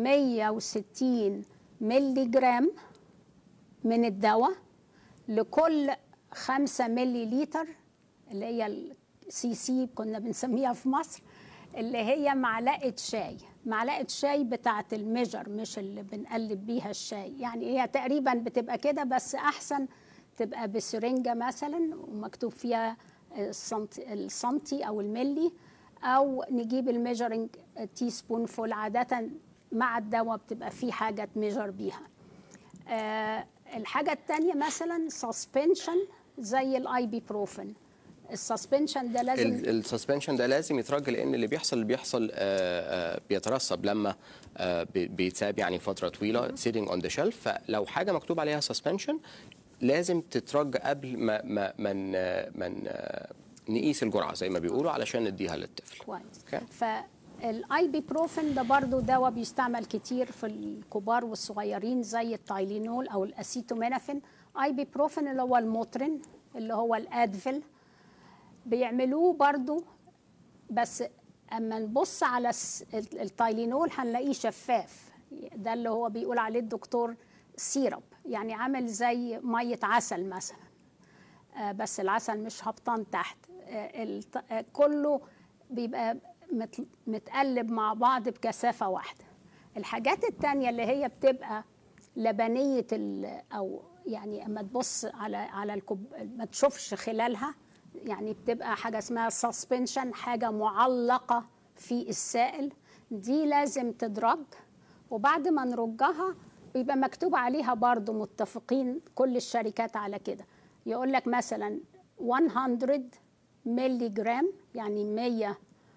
160 ملي جرام من الدواء لكل 5 ملي لتر اللي هي السي سي كنا بنسميها في مصر اللي هي معلقه شاي معلقه شاي بتاعه الميجر مش اللي بنقلب بيها الشاي يعني هي تقريبا بتبقى كده بس احسن تبقى بسرنجه مثلا ومكتوب فيها السنتي, السنتي او الملي او نجيب الميجرنج تي سبون فول عاده مع الدواء بتبقى في حاجه تميجر بيها آه الحاجة التانية مثلا سسبنشن زي الاي بي بروفن السسبنشن ده لازم السسبنشن ده لازم يترجى لان اللي بيحصل اللي بيحصل آه، آه، بيترسب لما آه، بي- بيتساب يعني فتره طويله sitting on the shelf فلو حاجه مكتوب عليها سسبنشن لازم تترجى قبل ما ما ما ن- ما ن- نقيس الجرعه زي ما بيقولوا علشان نديها للطفل كويس أوكي. فالاي بي بروفن ده برضو دواء بيستعمل كتير في الكبار والصغيرين زي التايلينول او الاسيتومينافين اي بي بروفن اللي هو الموترين اللي هو الادفل بيعملوه برضو بس اما نبص على الس- التايلينول هنلاقيه شفاف ده اللي هو بيقول عليه الدكتور سيرب يعني عامل زي ميه عسل مثلا آه، بس العسل مش هبطان تحت آه، الت- آه، كله بيبقى مت- متقلب مع بعض بكثافة واحدة الحاجات التانية اللي هي بتبقى لبنية ال- أو يعني أما تبص على على الكوب ما تشوفش خلالها يعني بتبقى حاجة اسمها سسبنشن حاجة معلقة في السائل دي لازم تدرج وبعد ما نرجها بيبقى مكتوب عليها برضو متفقين كل الشركات على كده يقول لك مثلا 100 ملي جرام يعني 100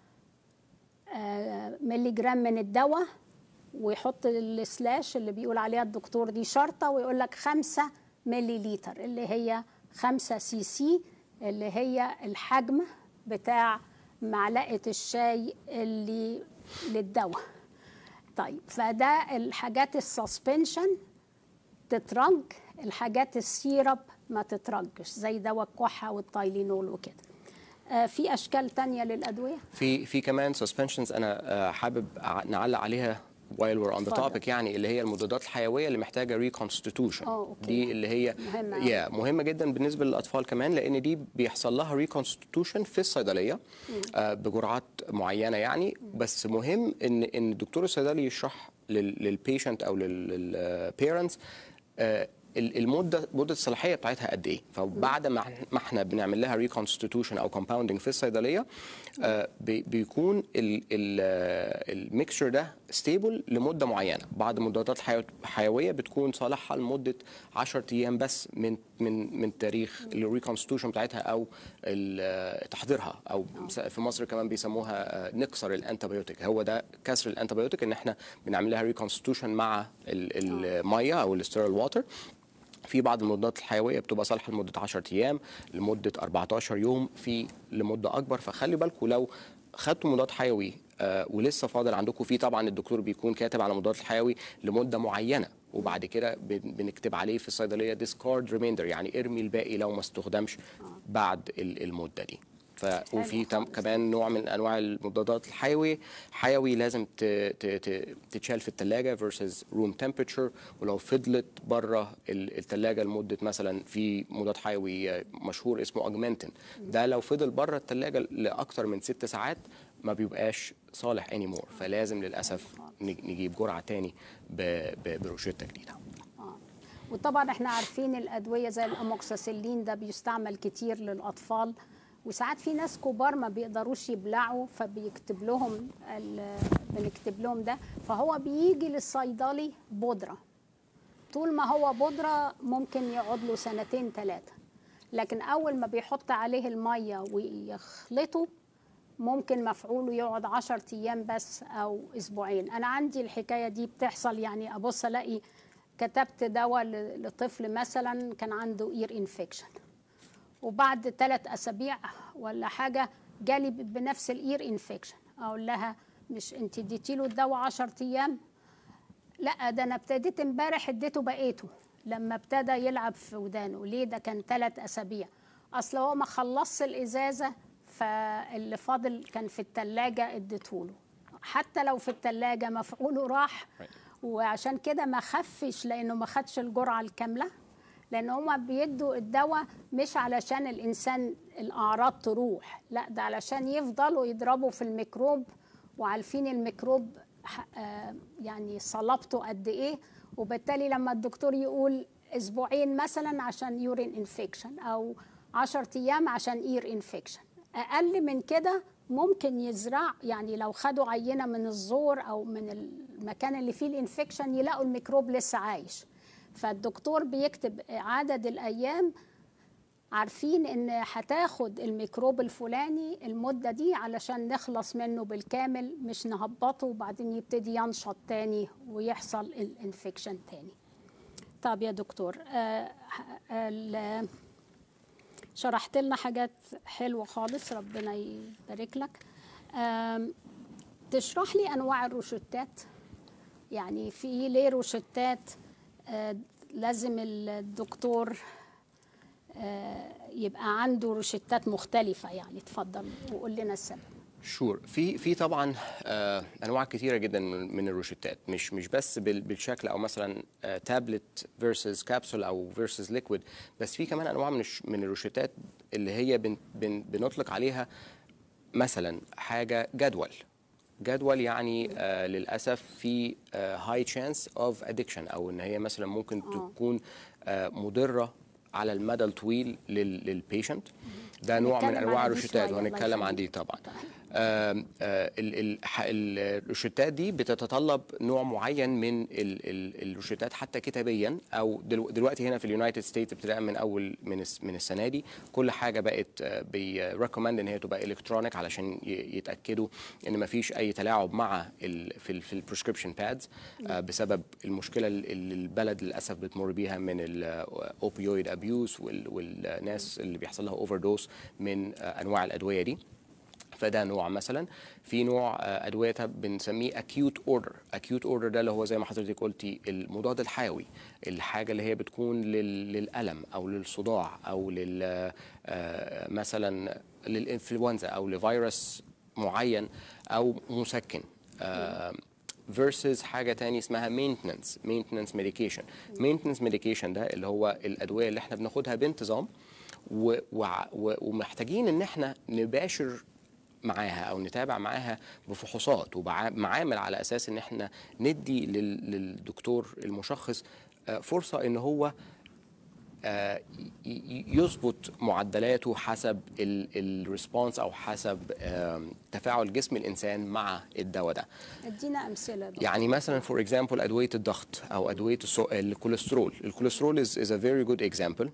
آه، ملي جرام من الدواء ويحط السلاش اللي بيقول عليها الدكتور دي شرطة ويقول لك 5 ملي لتر اللي هي 5 سي سي اللي هي الحجم بتاع معلقة الشاي اللي للدواء طيب فده الحاجات السسبنشن تترج الحاجات السيرب ما تترجش زي دواء الكحة والتايلينول وكده آه، في أشكال تانية للأدوية في في كمان سسبنشنز انا آه، حابب ع- نعلق عليها while we're on the اتفضل. topic يعني اللي هي المضادات الحيويه اللي محتاجه reconstitution أوه، أوكي. دي اللي هي مهمة أوي. يا مهمه جدا بالنسبه للاطفال كمان لان دي بيحصل لها reconstitution في الصيدليه آه بجرعات معينه يعني بس مهم ان ان الدكتور الصيدلي يشرح للبيشنت او للبيرنتس المده مده الصلاحيه بتاعتها قد ايه فبعد ما إحنا- ما احنا بنعمل لها ريكونستيتيوشن او كومباوندنج في الصيدليه آه، بي- بيكون الميكشر ده ستيبل لمده معينه بعض المضادات الحيو- الحيويه بتكون صالحه لمده 10 ايام بس من من من تاريخ الريكونستيتيوشن بتاعتها او ال- تحضيرها او في مصر كمان بيسموها آه، نكسر الانتبيوتيك هو ده كسر الانتبيوتيك ان احنا بنعمل لها ريكونستيتيوشن مع ال- الميه او الستيرال واتر في بعض المضادات الحيويه بتبقى صالحه لمده 10 ايام لمده 14 يوم في لمده اكبر فخلي بالكم لو خدتوا مضاد حيوي آه ولسه فاضل عندكم في طبعا الدكتور بيكون كاتب على المضاد الحيوي لمده معينه وبعد كده بن- بنكتب عليه في الصيدليه ديسكارد ريميندر يعني ارمي الباقي لو ما استخدمش بعد ال- المده دي ف وفي تم- خالص. كمان نوع من انواع المضادات الحيوي حيوي لازم ت- ت- ت- تتشال في الثلاجه versus room temperature ولو فضلت بره الثلاجه لمده مثلا في مضاد حيوي مشهور اسمه اوجمنتين ده لو فضل بره الثلاجه لاكثر من ست ساعات ما بيبقاش صالح اني مور فلازم للاسف نج- نجيب جرعه تاني ب- ب- بروشته جديده آه. وطبعا احنا عارفين الادويه زي الاموكساسيلين ده بيستعمل كتير للاطفال وساعات في ناس كبار ما بيقدروش يبلعوا فبيكتب لهم ال- بنكتب لهم ده فهو بيجي للصيدلي بودره طول ما هو بودره ممكن يقعد له سنتين ثلاثه لكن اول ما بيحط عليه الميه ويخلطه ممكن مفعوله يقعد 10 ايام بس او اسبوعين انا عندي الحكايه دي بتحصل يعني ابص الاقي كتبت دواء ل- لطفل مثلا كان عنده اير انفكشن وبعد ثلاث اسابيع ولا حاجه جالي ب- بنفس الاير انفكشن اقول لها مش انت اديتي له الدواء 10 ايام لا ده انا ابتديت امبارح اديته بقيته لما ابتدى يلعب في ودانه ليه ده كان ثلاث اسابيع اصل هو ما خلصش الازازه فاللي فاضل كان في الثلاجه اديته له حتى لو في الثلاجه مفعوله راح Right. وعشان كده ما خفش لانه ما خدش الجرعه الكامله لان هما بيدوا الدواء مش علشان الانسان الاعراض تروح لا ده علشان يفضلوا يضربوا في الميكروب وعارفين الميكروب ح- آه، يعني صلابته قد ايه وبالتالي لما الدكتور يقول اسبوعين مثلا عشان يورين انفكشن او 10 ايام عشان اير انفكشن اقل من كده ممكن يزرع يعني لو خدوا عينه من الزور او من المكان اللي فيه الانفكشن يلاقوا الميكروب لسه عايش فالدكتور بيكتب عدد الايام عارفين ان هتاخد الميكروب الفلاني المده دي علشان نخلص منه بالكامل مش نهبطه وبعدين يبتدي ينشط تاني ويحصل الانفكشن تاني طب يا دكتور آه ال- شرحت لنا حاجات حلوه خالص ربنا يبارك لك آم، تشرح لي انواع الروشتات يعني في ليه روشتات آه، لازم الدكتور آه، يبقى عنده روشتات مختلفة يعني اتفضل وقول لنا السبب شور في في طبعا آه انواع كثيره جدا من من الروشتات مش مش بس بال- بالشكل او مثلا تابلت فيرسز كابسول او فيرسز ليكويد بس في كمان انواع من الش- من الروشتات اللي هي بن بن بنطلق عليها مثلا حاجه جدول جدول يعني آه للاسف في هاي تشانس اوف ادكشن او ان هي مثلا ممكن آه. تكون آه مضره على المدى الطويل للبيشنت ده نوع من هنتكلم انواع على دي الروشتات شوية، الله وهنتكلم عن دي طبعا آم، آه، ال- ال- ح- ال- الروشتات دي بتتطلب نوع معين من ال- ال- الروشتات حتى كتابيا او دلو- دلوقتي هنا في اليونايتد ستيتس ابتداء من اول من الس- من السنه دي كل حاجه بقت بيريكومند ان هي تبقى الكترونيك علشان ي- يتاكدوا ان ما فيش اي تلاعب مع ال في ال في البريسكريبشن بادز بسبب المشكله اللي البلد للاسف بتمر بيها من الاوبيويد ابيوز والناس اللي بيحصل لها اوفر دوز من آه، انواع الادويه دي فده نوع مثلا في نوع آه، ادويه بنسميه اكيوت اوردر اكيوت اوردر ده اللي هو زي ما حضرتك قلتي المضاد الحيوي الحاجه اللي هي بتكون لل- للالم او للصداع او لل آه، مثلا للانفلونزا او لفيروس معين او مسكن آه، versus حاجه تاني اسمها maintenance maintenance medication maintenance medication ده اللي هو الادويه اللي احنا بناخدها بانتظام و- وع- و- ومحتاجين ان احنا نباشر معاها او نتابع معاها بفحوصات ومعامل على اساس ان احنا ندي لل- للدكتور المشخص آه، فرصه ان هو آه، ي- ي- يظبط معدلاته حسب الريسبونس او حسب آم، تفاعل جسم الانسان مع الدواء ده ادينا امثله دكتور. يعني مثلا فور اكزامبل ادويه الضغط او ادويه السو- الكوليسترول الكوليسترول از از ا فيري جود اكزامبل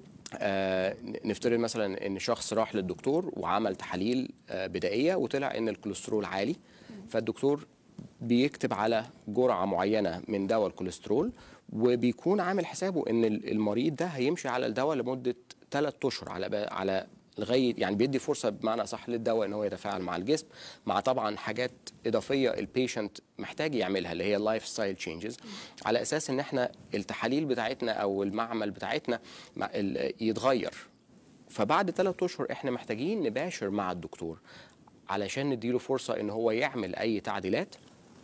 نفترض مثلا ان شخص راح للدكتور وعمل تحاليل آه، بدائيه وطلع ان الكوليسترول عالي فالدكتور بيكتب على جرعه معينه من دواء الكوليسترول وبيكون عامل حسابه ان ال- المريض ده هيمشي على الدواء لمده ثلاث اشهر على ب- على لغايه يعني بيدي فرصه بمعنى صح للدواء ان هو يتفاعل مع الجسم مع طبعا حاجات اضافيه البيشنت محتاج يعملها اللي هي اللايف ستايل تشينجز على اساس ان احنا التحاليل بتاعتنا او المعمل بتاعتنا مع ال- يتغير فبعد ثلاث اشهر احنا محتاجين نباشر مع الدكتور علشان نديله فرصه ان هو يعمل اي تعديلات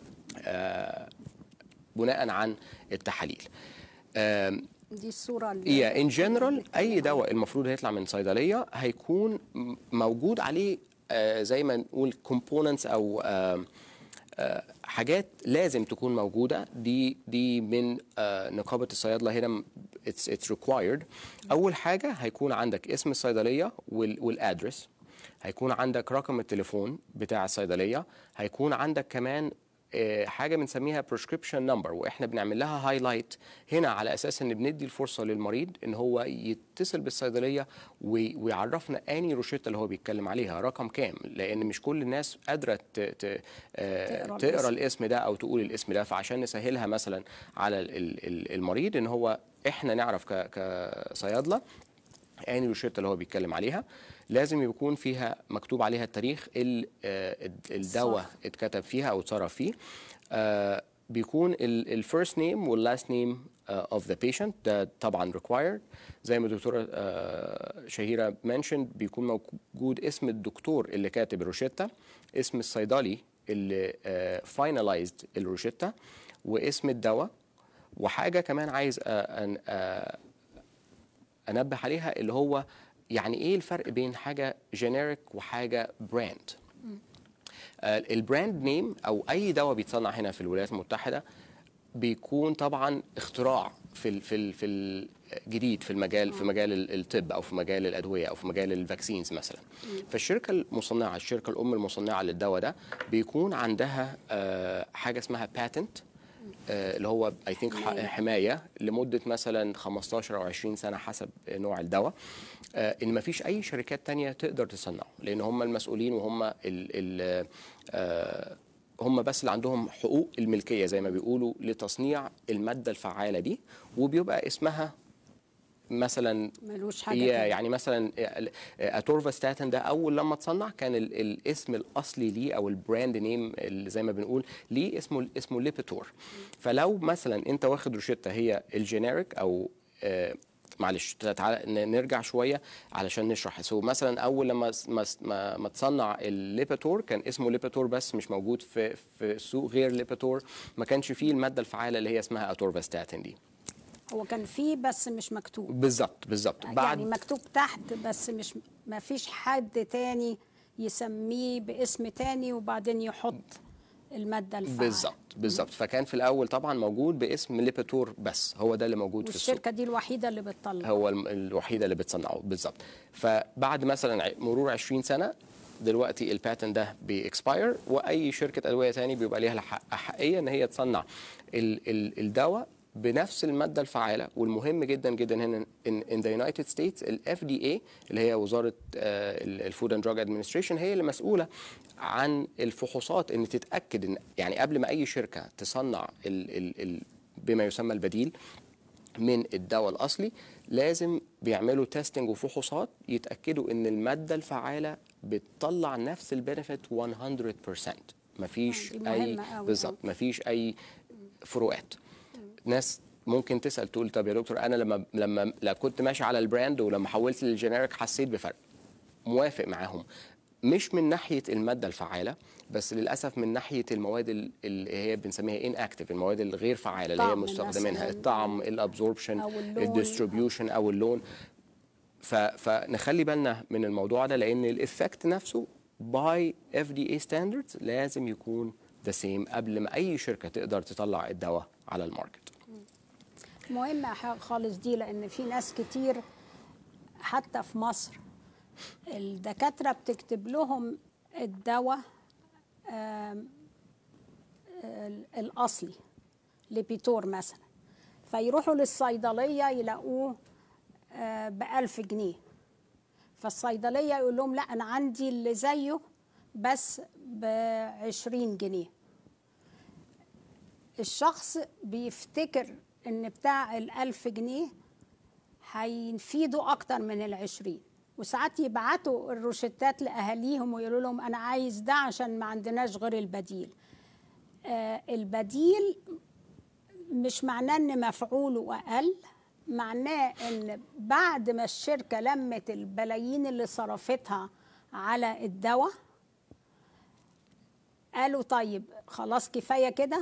آه، بناء عن التحاليل آم، دي الصوره اللي هي ان جنرال اي دواء المفروض هيطلع من صيدليه هيكون م- موجود عليه آه، زي ما نقول كومبوننتس او آم، آه، حاجات لازم تكون موجوده دي دي من آه، نقابه الصيادله هنا اتس اتس ريكوايرد اول حاجه هيكون عندك اسم الصيدليه والادرس هيكون عندك رقم التليفون بتاع الصيدليه هيكون عندك كمان آه، حاجه بنسميها بريسكريبشن نمبر واحنا بنعمل لها هايلايت هنا على اساس ان بندي الفرصه للمريض ان هو يتصل بالصيدليه وي- ويعرفنا اني روشته اللي هو بيتكلم عليها رقم كام لان مش كل الناس قادره ت- ت- آه، تقرأ تقرا الاسم. الاسم ده او تقول الاسم ده فعشان نسهلها مثلا على ال- ال- ال- المريض ان هو احنا نعرف ك- كصيادله اني روشته اللي هو بيتكلم عليها لازم يكون فيها مكتوب عليها التاريخ ال- آه، الد- الدواء الصرف. اتكتب فيها او اتصرف فيه آه، بيكون الفيرست نيم واللاست نيم اوف ذا بيشنت ده طبعا ريكوايرد زي ما الدكتوره آه، شهيره منشن بيكون موجود اسم الدكتور اللي كاتب الروشته اسم الصيدلي اللي فاينلايزد الروشته واسم الدواء وحاجه كمان عايز آه، أن- آه، انبه عليها اللي هو يعني ايه الفرق بين حاجه جينيريك وحاجه براند آه، البراند نيم او اي دواء بيتصنع هنا في الولايات المتحده بيكون طبعا اختراع في ال في ال في الجديد في المجال في مجال ال- الطب او في مجال الادويه او في مجال الفاكسينز مثلا فالشركه المصنعه الشركه الام المصنعه للدواء ده بيكون عندها آه، حاجه اسمها باتنت اللي هو اي ثينك حماية. حمايه لمده مثلا 15 او 20 سنه حسب نوع الدواء آه، ان ما فيش اي شركات تانية تقدر تصنعه لان هم المسؤولين وهم ال ال آه، هم بس اللي عندهم حقوق الملكيه زي ما بيقولوا لتصنيع الماده الفعاله دي وبيبقى اسمها مثلا ملوش حاجه هي تانية. يعني مثلا اتورفاستاتين ده اول لما اتصنع كان ال الاسم الاصلي ليه او البراند نيم اللي زي ما بنقول ليه اسمه اسمه ليبيتور فلو مثلا انت واخد روشته هي الجينيريك او آه، معلش تعالى ن- نرجع شويه علشان نشرح سو مثلا اول لما س- ما س- ما, ما تصنع الليبيتور كان اسمه ليبيتور بس مش موجود في في السوق غير ليبيتور ما كانش فيه الماده الفعاله اللي هي اسمها اتورفاستاتين دي هو كان فيه بس مش مكتوب بالظبط بالظبط يعني مكتوب تحت بس مش ما فيش حد تاني يسميه باسم تاني وبعدين يحط المادة الفعالة بالظبط بالظبط فكان في الاول طبعا موجود باسم ليبيتور بس هو ده اللي موجود في السوق والشركة دي الوحيدة اللي بتطلع هو الم- الوحيده اللي بتصنعه بالظبط فبعد مثلا ع- مرور 20 سنه دلوقتي الباتنت ده بيكسباير واي شركه ادويه تاني بيبقى ليها الحق- احقيه ان هي تصنع ال ال الدواء بنفس الماده الفعاله والمهم جدا جدا هنا ان ان ذا يونايتد ستيتس الاف دي اي اللي هي وزاره الفود اند دراج ادمنستريشن هي اللي مسؤوله عن الفحوصات ان تتاكد ان يعني قبل ما اي شركه تصنع ال ال ال بما يسمى البديل من الدواء الاصلي لازم بيعملوا تيستنج وفحوصات يتاكدوا ان الماده الفعاله بتطلع نفس البنفيت 100% مفيش دي اي مهمة أوي. بالظبط مفيش اي فروقات ناس ممكن تسال تقول طب يا دكتور انا لما لما لا كنت ماشي على البراند ولما حولت للجينيريك حسيت بفرق موافق معاهم مش من ناحيه الماده الفعاله بس للاسف من ناحيه المواد ال- اللي هي بنسميها ان اكتف المواد الغير فعاله اللي هي طعم مستخدمينها مثلاً. الطعم الابزوربشن أو اللون. الديستريبيوشن او اللون ف... فنخلي بالنا من الموضوع ده لان الافكت نفسه باي اف دي اي ستاندردز لازم يكون ذا سيم قبل ما اي شركه تقدر تطلع الدواء على الماركت مهمة حاجة خالص دي لأن في ناس كتير حتى في مصر الدكاترة بتكتب لهم الدواء آم، ال- الأصلي لبيتور مثلا فيروحوا للصيدلية يلاقوه بألف جنيه فالصيدلية يقول لهم لا أنا عندي اللي زيه بس بعشرين جنيه الشخص بيفتكر ان بتاع الألف جنيه هيفيدوا أكتر من العشرين وساعات يبعتوا الروشتات لأهاليهم ويقولوا لهم أنا عايز ده عشان ما عندناش غير البديل آه البديل مش معناه ان مفعوله اقل معناه ان بعد ما الشركه لمت البلايين اللي صرفتها على الدواء قالوا طيب خلاص كفايه كده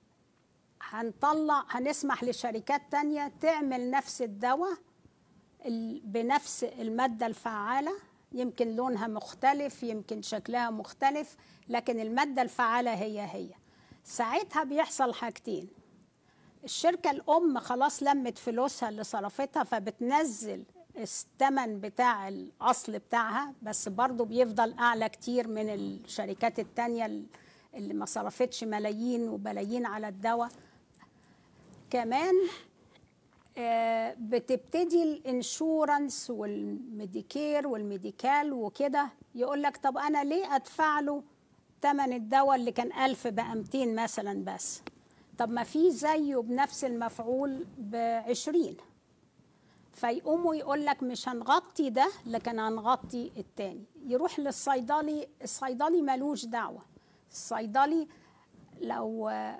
هنطلع هنسمح لشركات تانية تعمل نفس الدواء ال- بنفس المادة الفعالة يمكن لونها مختلف يمكن شكلها مختلف لكن المادة الفعالة هي هي ساعتها بيحصل حاجتين الشركة الأم خلاص لمت فلوسها اللي صرفتها فبتنزل الثمن بتاع الأصل بتاعها بس برضو بيفضل أعلى كتير من الشركات التانية اللي ما صرفتش ملايين وبلايين على الدواء كمان آه، بتبتدي الانشورنس والميديكير والميديكال وكده يقول لك طب انا ليه ادفع له ثمن الدواء اللي كان ألف بقى 200 مثلا بس طب ما في زيه بنفس المفعول بعشرين فيقوموا يقول لك مش هنغطي ده لكن هنغطي التاني يروح للصيدلي الصيدلي ملوش دعوة الصيدلي لو آه،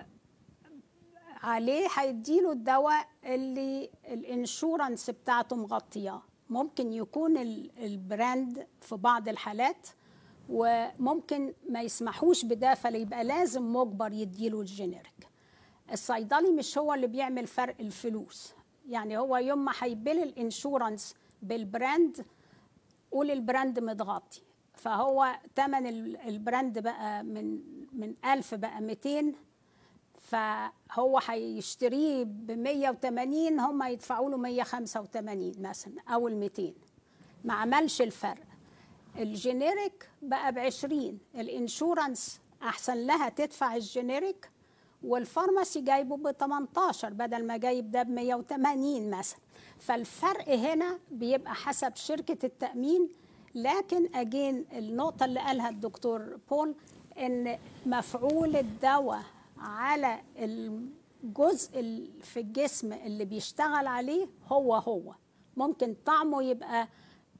عليه هيديله الدواء اللي الانشورنس بتاعته مغطياه ممكن يكون ال- البراند في بعض الحالات وممكن ما يسمحوش بده فيبقى لازم مجبر يديله الجينيريك الصيدلي مش هو اللي بيعمل فرق الفلوس يعني هو يوم ما هيبيل الانشورنس بالبراند قول البراند متغطي فهو تمن ال- البراند بقى من من 1000 بقى 200 فهو هيشتريه ب 180 هم يدفعوا له 185 مثلا او ال 200 ما عملش الفرق الجينيريك بقى ب 20 الانشورنس احسن لها تدفع الجينيريك والفارماسي جايبه ب 18 بدل ما جايب ده ب 180 مثلا فالفرق هنا بيبقى حسب شركه التامين لكن اجين النقطه اللي قالها الدكتور بول ان مفعول الدواء على الجزء ال- في الجسم اللي بيشتغل عليه هو هو ممكن طعمه يبقى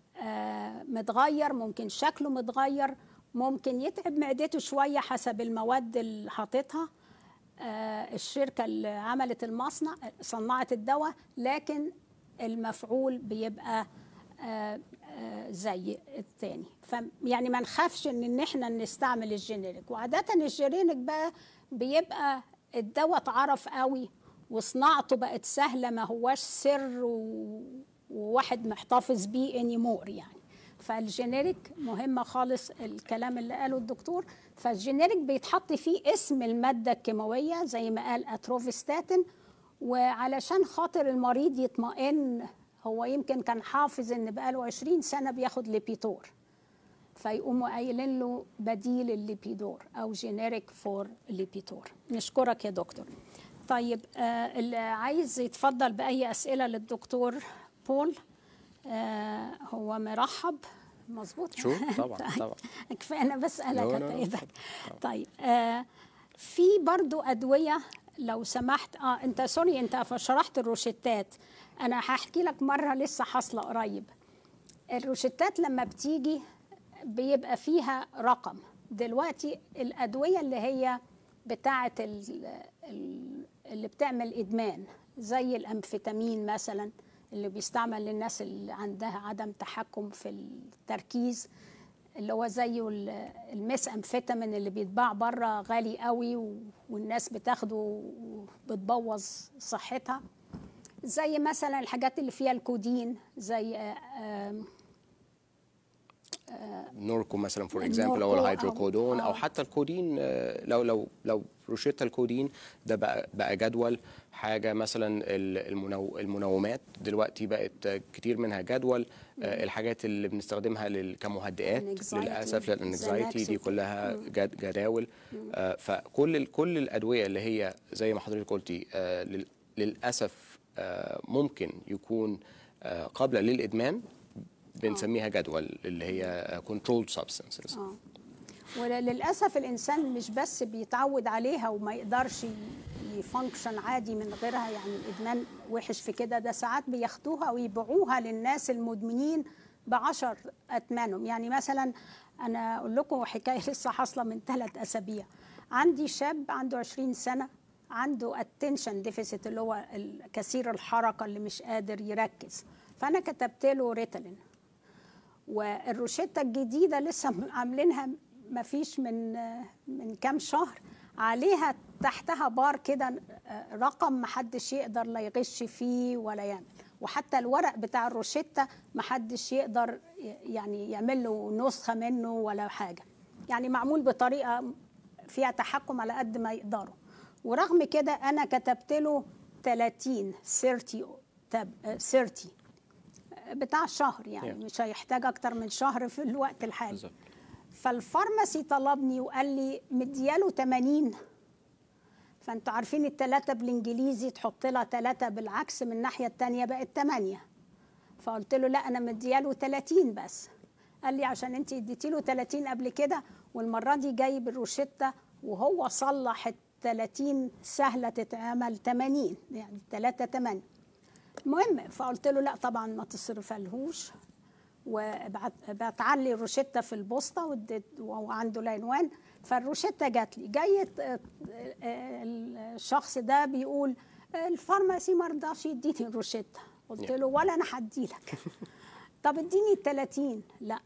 آه، متغير ممكن شكله متغير ممكن يتعب معدته شوية حسب المواد اللي حاططها آه، الشركة اللي عملت المصنع صنعت الدواء لكن المفعول بيبقى آه، آه، زي التاني فيعني ما نخافش ان إن احنا نستعمل الجينيريك وعادة الجينيريك بقى بيبقى الدواء اتعرف قوي وصناعته بقت سهلة ما هواش سر و... وواحد محتفظ بيه انيمور يعني فالجينيريك مهمة خالص الكلام اللي قاله الدكتور فالجينيريك بيتحط فيه اسم المادة الكيماوية زي ما قال اتروفيستاتين وعلشان خاطر المريض يطمئن هو يمكن كان حافظ ان بقاله 20 سنة بياخد ليبيتور فيقوموا قايلين له بديل الليبيدور او جينيريك فور ليبيتور نشكرك يا دكتور طيب آه اللي عايز يتفضل باي اسئله للدكتور بول آه هو مرحب مظبوط شو طبعا طيب. طبعا كفايه انا بسالك لا، لا، لا، اتعبك طبعاً. طيب آه في برضو ادويه لو سمحت اه انت سوري انت شرحت الروشتات انا هحكي لك مره لسه حاصله قريب الروشتات لما بتيجي بيبقى فيها رقم دلوقتي الادويه اللي هي بتاعه ال- ال- اللي بتعمل ادمان زي الامفيتامين مثلا اللي بيستعمل للناس اللي عندها عدم تحكم في التركيز اللي هو زيه ال- الميس امفيتامين اللي بيتباع بره غالي قوي و- والناس بتاخده وبتبوظ صحتها زي مثلا الحاجات اللي فيها الكودين زي آه، آم، نوركو مثلا فور اكزامبل او النوركو أو- الهيدروكودون او آه. حتى الكودين آه، لو لو لو روشيتا الكودين ده بقى بقى جدول حاجه مثلا ال- المنو المنومات دلوقتي بقت آه، كتير منها جدول آه، الحاجات اللي بنستخدمها لل- كمهدئات الانكزايتي، للاسف للانكزايتي دي زاناكس كلها جد- جداول آه، فكل ال- كل الادويه اللي هي زي ما حضرتك قلتي آه، لل- للاسف آه، ممكن يكون آه، قابله للادمان بنسميها جدول اللي هي controlled substances اه وللاسف الانسان مش بس بيتعود عليها وما يقدرش يفانكشن عادي من غيرها يعني الادمان وحش في كده ده ساعات بياخدوها ويبيعوها للناس المدمنين بعشر اثمانهم يعني مثلا انا اقول لكم حكايه لسه حاصله من ثلاث اسابيع عندي شاب عنده 20 سنه عنده اتنشن ديفيسيت اللي هو كثير الحركه اللي مش قادر يركز فانا كتبت له ريتالين والروشته الجديده لسه عاملينها ما فيش من من كام شهر عليها تحتها بار كده رقم ما حدش يقدر لا يغش فيه ولا يعمل وحتى الورق بتاع الروشته ما حدش يقدر يعني يعمل له نسخه منه ولا حاجه يعني معمول بطريقه فيها تحكم على قد ما يقدروا ورغم كده انا كتبت له 30 30 تب 30 بتاع شهر يعني Yeah. مش هيحتاج اكتر من شهر في الوقت الحالي بالظبط. فالفارماسي طلبني وقال لي مدياله 80 فانتوا عارفين التلاتة بالانجليزي تحط لها تلاتة بالعكس من الناحية التانية بقت 8 فقلت له لا انا مدياله 30 بس قال لي عشان انت اديتي له 30 قبل كده والمرة دي جايب الروشتة وهو صلح ال 30 سهلة تتعمل 80 يعني 3 8 المهم فقلت له لا طبعا ما تصرفلهوش وبتعلي روشتة في البوسطة واديت- وعنده العنوان فالروشتة جات لي جاي الشخص ده بيقول الفارماسي ما رضاش يديني الروشتة قلت له ولا انا هديلك طب اديني ال 30 لا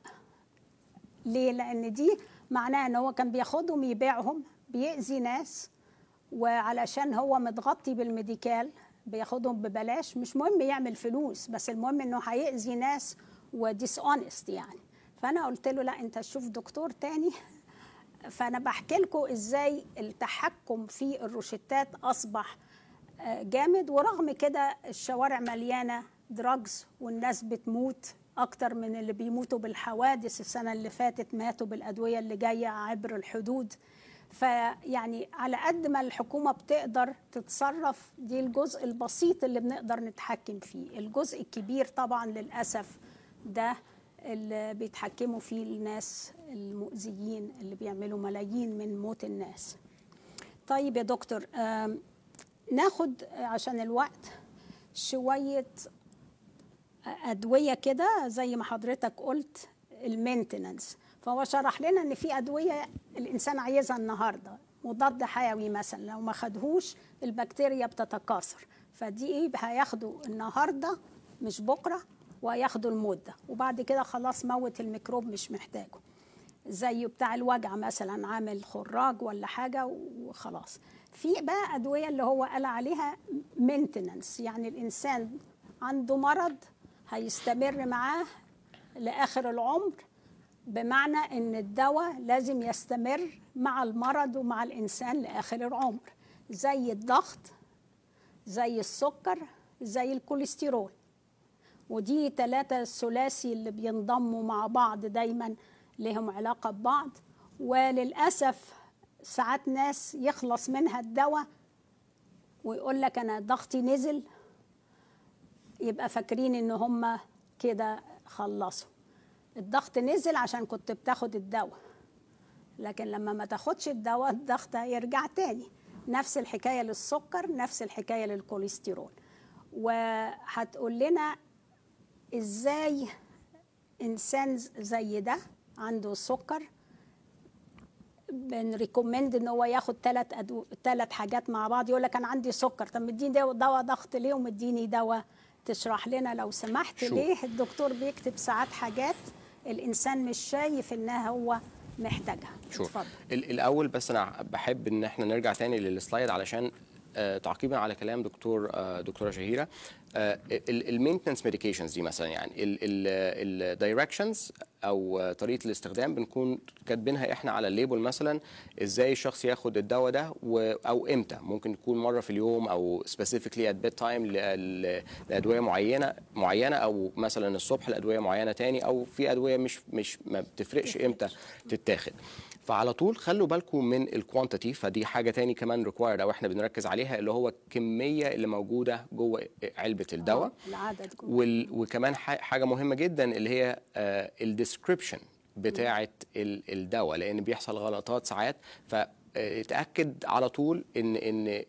ليه لان دي معناها ان هو كان بياخدهم يبيعهم بيأذي ناس وعلشان هو متغطي بالميديكال بياخدهم ببلاش مش مهم يعمل فلوس بس المهم انه هيأذي ناس وديس اونست يعني فانا قلت له لا انت شوف دكتور تاني فانا بحكي لكم ازاي التحكم في الروشتات اصبح آه، جامد ورغم كده الشوارع مليانه دراجز والناس بتموت اكتر من اللي بيموتوا بالحوادث السنه اللي فاتت ماتوا بالادويه اللي جايه عبر الحدود فيعني على قد ما الحكومه بتقدر تتصرف دي الجزء البسيط اللي بنقدر نتحكم فيه الجزء الكبير طبعا للاسف ده اللي بيتحكموا فيه الناس المؤذيين اللي بيعملوا ملايين من موت الناس طيب يا دكتور آم، ناخد عشان الوقت شوية أدوية كده زي ما حضرتك قلت المينتننس فهو شرح لنا إن في أدوية الإنسان عايزها النهاردة مضاد حيوي مثلا لو ما خدهوش البكتيريا بتتكاثر فدي إيه هياخده النهاردة مش بكرة وهياخدوا المدة وبعد كده خلاص موت الميكروب مش محتاجه زي بتاع الوجع مثلا عامل خراج ولا حاجة وخلاص في بقى أدوية اللي هو قال عليها مينتننس يعني الإنسان عنده مرض هيستمر معاه لآخر العمر بمعنى ان الدواء لازم يستمر مع المرض ومع الانسان لاخر العمر زي الضغط زي السكر زي الكوليسترول ودي ثلاثة ثلاثي اللي بينضموا مع بعض دايما لهم علاقة ببعض وللأسف ساعات ناس يخلص منها الدواء ويقول لك أنا ضغطي نزل يبقى فاكرين إن هم كده خلصوا الضغط نزل عشان كنت بتاخد الدواء لكن لما ما تاخدش الدواء الضغط هيرجع تاني نفس الحكاية للسكر نفس الحكاية للكوليسترول وهتقول لنا ازاي انسان زي ده عنده سكر بنريكومند ان هو ياخد ثلاث أدو... ثلاث حاجات مع بعض يقول لك انا عندي سكر طب مديني دواء دواء ضغط ليه ومديني دواء تشرح لنا لو سمحت شو. ليه الدكتور بيكتب ساعات حاجات الانسان مش شايف انها هو محتاجها شور اتفضل ال- الاول بس انا بحب ان احنا نرجع تاني للسلايد علشان آه، تعقيبا على كلام دكتور آه، دكتوره شهيره المينتنس ميديكيشنز دي مثلا يعني الدايركشنز او آه، طريقه الاستخدام بنكون كاتبينها احنا على الليبل مثلا ازاي الشخص ياخد الدواء ده و- او امتى ممكن يكون مره في اليوم او سبيسيفيكلي ات بيد تايم لادويه معينه معينه او مثلا الصبح لادويه معينه تاني او في ادويه مش مش ما بتفرقش امتى تتاخد فعلى طول خلوا بالكم من الكوانتيتي فدي حاجه تاني كمان ريكوايرد او احنا بنركز عليها اللي هو الكميه اللي موجوده جوه علبه الدواء آه، العدد جوه. وال... وكمان ح- حاجه مهمه جدا اللي هي الديسكريبشن بتاعه ال- الدواء لان بيحصل غلطات ساعات ف آه، اتاكد على طول ان ان ال-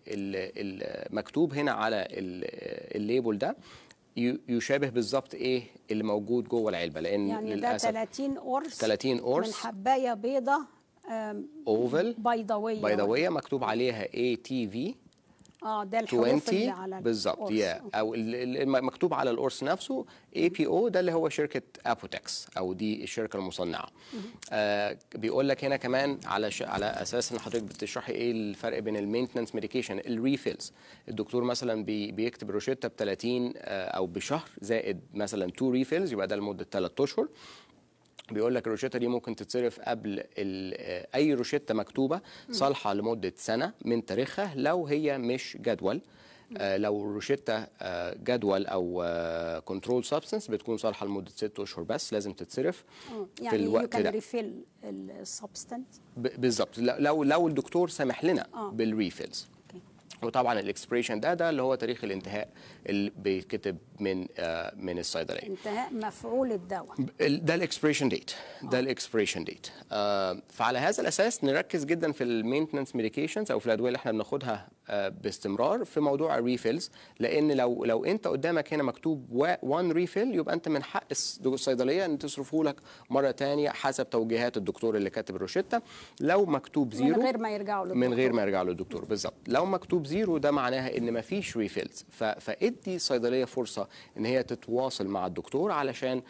المكتوب هنا على ال- الليبل ده ي- يشابه بالظبط ايه اللي موجود جوه العلبه لان يعني ده للاسف 30 قرص 30 قرص. من حبايه بيضه آم، اوفل بيضاويه بيضاويه مكتوب عليها اي تي في اه ده الحروف اللي 20 على بالظبط القرص. يا او ال- ال- مكتوب على القرص نفسه اي بي او ده اللي هو شركه ابوتكس او دي الشركه المصنعه آه بيقول لك هنا كمان على ش... على اساس ان حضرتك بتشرحي ايه الفرق بين المينتنس ميديكيشن الريفيلز الدكتور مثلا بي... بيكتب روشته ب 30 آه او بشهر زائد مثلا 2 ريفيلز يبقى ده لمده 3 اشهر بيقول لك الروشته دي ممكن تتصرف قبل ال- آه، اي روشته مكتوبه صالحه لمده سنه من تاريخها لو هي مش جدول آه، لو روشته آه، جدول او كنترول سبستنس بتكون صالحه لمده ست اشهر بس لازم تتصرف آه، في يعني يو الوقت كان ده ريفيل السبستنس ب- بالظبط لو لو الدكتور سمح لنا آه. بالريفيلز وطبعا الاكسبريشن ده ده اللي هو تاريخ الانتهاء اللي بيتكتب من آه، من الصيدليه انتهاء مفعول الدواء ال- ده الاكسبريشن ديت ده الاكسبريشن ديت فعلى هذا الاساس نركز جدا في المينتنس ميديكيشنز او في الادويه اللي احنا بناخدها آه، باستمرار في موضوع الريفيلز لان لو لو انت قدامك هنا مكتوب 1 ريفيل يبقى انت من حق الس- الصيدليه ان تصرفه لك مره تانية حسب توجيهات الدكتور اللي كاتب الروشته لو مكتوب من زيرو غير ما يرجعوا للدكتور من غير ما يرجع للدكتور بالظبط لو مكتوب زيرو ده معناها ان مفيش ريفيلز فادي الصيدليه فرصه ان هي تتواصل مع الدكتور علشان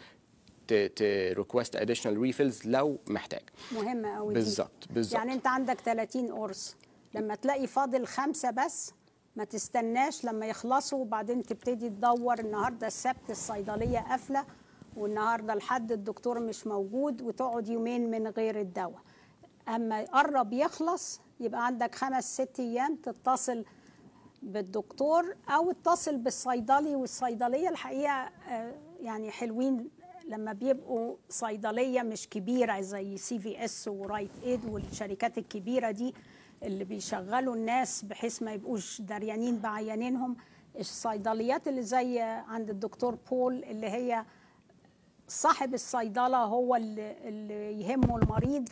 تريكوست اديشنال ريفيلز لو محتاج مهمه قوي بالظبط بالظبط يعني انت عندك 30 قرص لما تلاقي فاضل خمسه بس ما تستناش لما يخلصوا وبعدين تبتدي تدور النهارده السبت الصيدليه قافله والنهارده الحد الدكتور مش موجود وتقعد يومين من غير الدواء اما يقرب يخلص يبقى عندك خمس ست ايام تتصل بالدكتور او اتصل بالصيدلي والصيدليه الحقيقه آه، يعني حلوين لما بيبقوا صيدليه مش كبيره زي سي في اس ورايت ايد والشركات الكبيره دي اللي بيشغلوا الناس بحيث ما يبقوش دريانين بعيانينهم الصيدليات اللي زي عند الدكتور بول اللي هي صاحب الصيدله هو اللي, اللي يهمه المريض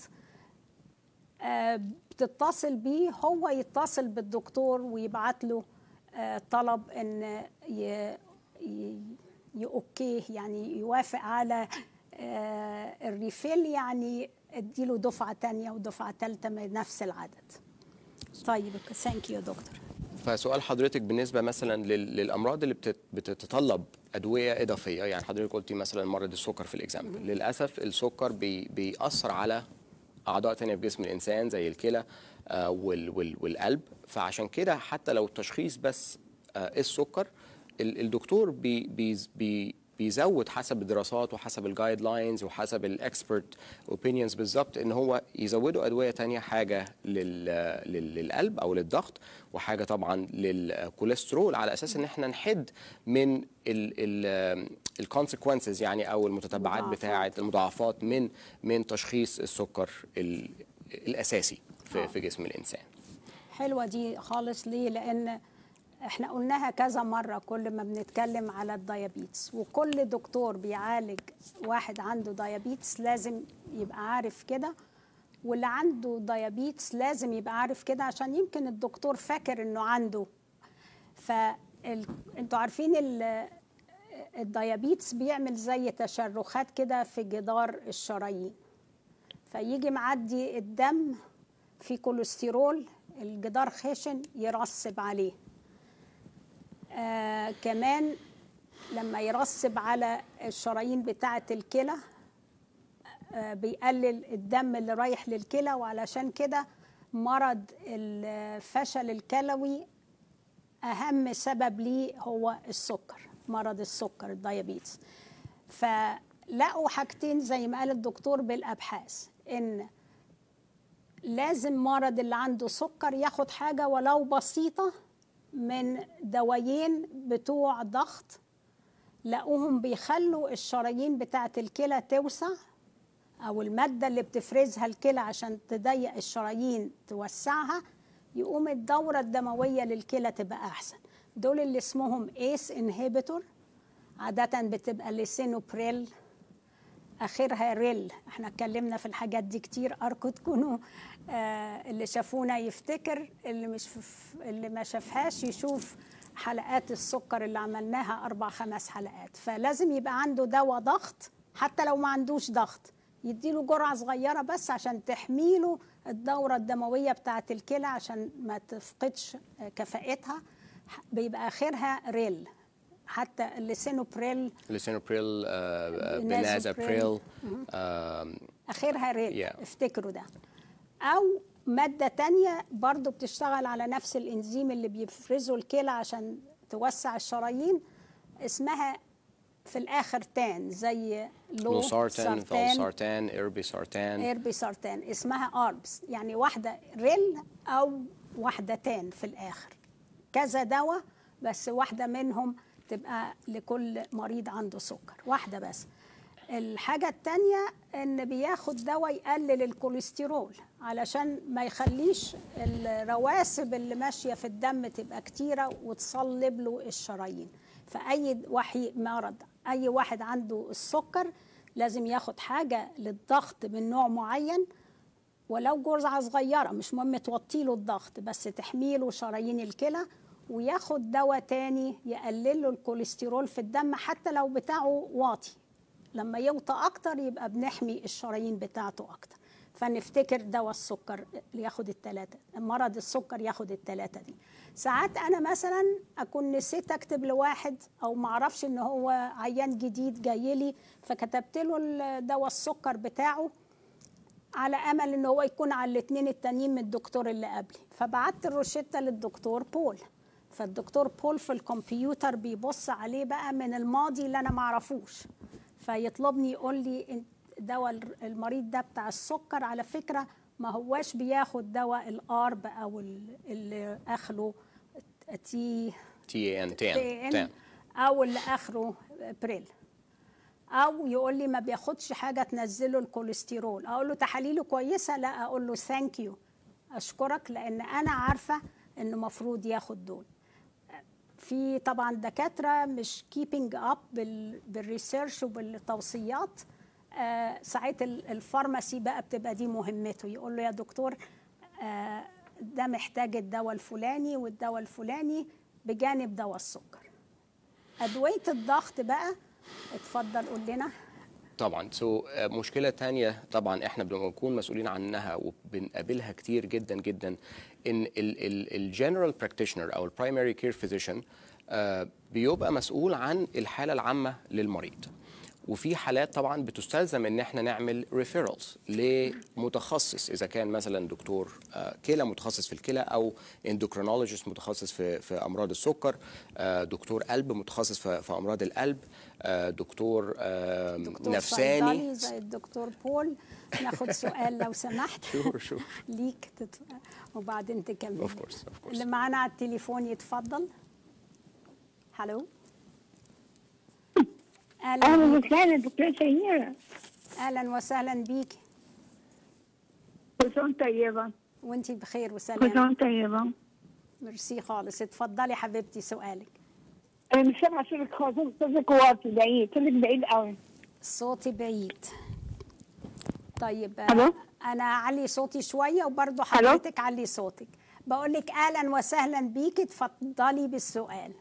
آه، بتتصل بيه هو يتصل بالدكتور ويبعت له آه، طلب ان ي- ي- يأوكيه يعني يوافق على آه، الريفيل يعني اديله دفعه تانية ودفعه ثالثه من نفس العدد طيب ثانك يو دكتور فسؤال حضرتك بالنسبه مثلا لل- للامراض اللي بتت- بتتطلب ادويه اضافيه يعني حضرتك قلتي مثلا مرض السكر في الاكزامبل للاسف السكر بي بيأثر على اعضاء تانية في جسم الانسان زي الكلى آه، وال- وال- والقلب فعشان كده حتى لو التشخيص بس آه، السكر ال- الدكتور بي بي بي بيزود حسب الدراسات وحسب الجايد لاينز وحسب الاكسبرت اوبينيونز بالظبط ان هو يزودوا ادويه تانية حاجه لل لل- للقلب او للضغط وحاجه طبعا للكوليسترول على اساس ان احنا نحد من الكونسيكونسز يعني او المتتبعات المضاعفات. بتاعه المضاعفات من من تشخيص السكر ال- الاساسي في في جسم الانسان حلوه دي خالص ليه لان احنا قلناها كذا مره كل ما بنتكلم على الديابيتس وكل دكتور بيعالج واحد عنده ديابيتس لازم يبقى عارف كده واللي عنده ديابيتس لازم يبقى عارف كده عشان يمكن الدكتور فاكر انه عنده ف انتوا عارفين ال... الديابيتس بيعمل زي تشرخات كده في جدار الشرايين فيجي معدي الدم في كوليسترول الجدار خشن يرسب عليه آه كمان لما يرسب على الشرايين بتاعة الكلى آه، بيقلل الدم اللي رايح للكلى وعلشان كده مرض الفشل الكلوي اهم سبب ليه هو السكر مرض السكر الدايابيتس فلقوا حاجتين زي ما قال الدكتور بالابحاث ان لازم مرض اللي عنده سكر ياخد حاجه ولو بسيطه من دوايين بتوع ضغط لقوهم بيخلوا الشرايين بتاعه الكلى توسع او الماده اللي بتفرزها الكلى عشان تضيق الشرايين توسعها يقوم الدوره الدمويه للكلى تبقى احسن دول اللي اسمهم ايس انهبيتور عاده بتبقى ليسينوبريل اخرها ريل احنا اتكلمنا في الحاجات دي كتير ارجو تكونوا آه اللي شافونا يفتكر اللي مش اللي ما شافهاش يشوف حلقات السكر اللي عملناها اربع خمس حلقات فلازم يبقى عنده دواء ضغط حتى لو ما عندوش ضغط يديله جرعه صغيره بس عشان تحميله الدوره الدمويه بتاعه الكلى عشان ما تفقدش كفاءتها بيبقى اخرها ريل حتى الليسينوبريل ليسينوبريل آه، بنازوبريل. بنازابريل آم، اخرها ريل Yeah. افتكروا ده او ماده تانية برضو بتشتغل على نفس الانزيم اللي بيفرزه الكلى عشان توسع الشرايين اسمها في الاخر تان زي لو لوسارتان فالسارتان ايربيسارتان ايربي سارتان اسمها اربس يعني واحده ريل او واحده تان في الاخر كذا دواء بس واحده منهم تبقى لكل مريض عنده سكر واحده بس الحاجه التانية ان بياخد دواء يقلل الكوليسترول علشان ما يخليش الرواسب اللي ماشيه في الدم تبقى كتيره وتصلب له الشرايين فاي وحي مرض اي واحد عنده السكر لازم ياخد حاجه للضغط من نوع معين ولو جرعه صغيره مش مهم توطي له الضغط بس تحمي له شرايين الكلى وياخد دواء تاني يقلل له الكوليسترول في الدم حتى لو بتاعه واطي لما يوطى اكتر يبقى بنحمي الشرايين بتاعته اكتر فنفتكر دواء السكر ياخد الثلاثه مرض السكر ياخد الثلاثه دي ساعات انا مثلا اكون نسيت اكتب لواحد او ما اعرفش ان هو عيان جديد جاي لي فكتبت له ال- دواء السكر بتاعه على امل ان هو يكون على الاثنين التانيين من الدكتور اللي قبلي فبعت الروشته للدكتور بول فالدكتور بول في الكمبيوتر بيبص عليه بقى من الماضي اللي انا ما اعرفوش فيطلبني يقول لي إنت- دواء المريض ده بتاع السكر على فكره ما هواش بياخد دواء الارب او ال- اللي اخره تي تي ان تان تان تان او اللي اخره بريل او يقول لي ما بياخدش حاجه تنزله الكوليسترول اقول له تحاليله كويسه لا اقول له ثانك يو اشكرك لان انا عارفه انه المفروض ياخد دول في طبعا دكاتره مش كيبنج اب بالريسيرش وبالتوصيات آه ساعات ال- الفارماسي بقى بتبقى دي مهمته يقول له يا دكتور آه ده محتاج الدواء الفلاني والدواء الفلاني بجانب دواء السكر ادويه الضغط بقى اتفضل قول لنا طبعا سو so, مشكله تانية طبعا احنا بنكون مسؤولين عنها وبنقابلها كتير جدا جدا ان الجنرال براكتيشنر او البرايمري كير فيزيشن بيبقى مسؤول عن الحاله العامه للمريض وفي حالات طبعا بتستلزم ان احنا نعمل ريفيرالز لمتخصص اذا كان مثلا دكتور آه، كلى متخصص في الكلى او اندوكرينولوجيست متخصص في في امراض السكر آه، دكتور قلب متخصص في في امراض القلب آه، دكتور آه، دكتور نفساني صيدلي زي الدكتور بول ناخد سؤال لو سمحت شور شور ليك تت... وبعدين تكمل Of course, of course. اللي معانا على التليفون يتفضل هلو اهلا اهلا بيك. وسهلا دكتور سميرة اهلا وسهلا بيك كل سنة وأنت طيبة وانتي بخير كل وسلام سنة وأنت طيبة ميرسي خالص اتفضلي حبيبتي سؤالك أنا مش سامعة صوتك خالص صوتك واطي بعيد صوتك بعيد قوي صوتي بعيد طيب ألو؟ آه، انا اعلي صوتي شويه وبرضه ألو؟ حضرتك علي صوتك بقول لك اهلا وسهلا بيكي اتفضلي بالسؤال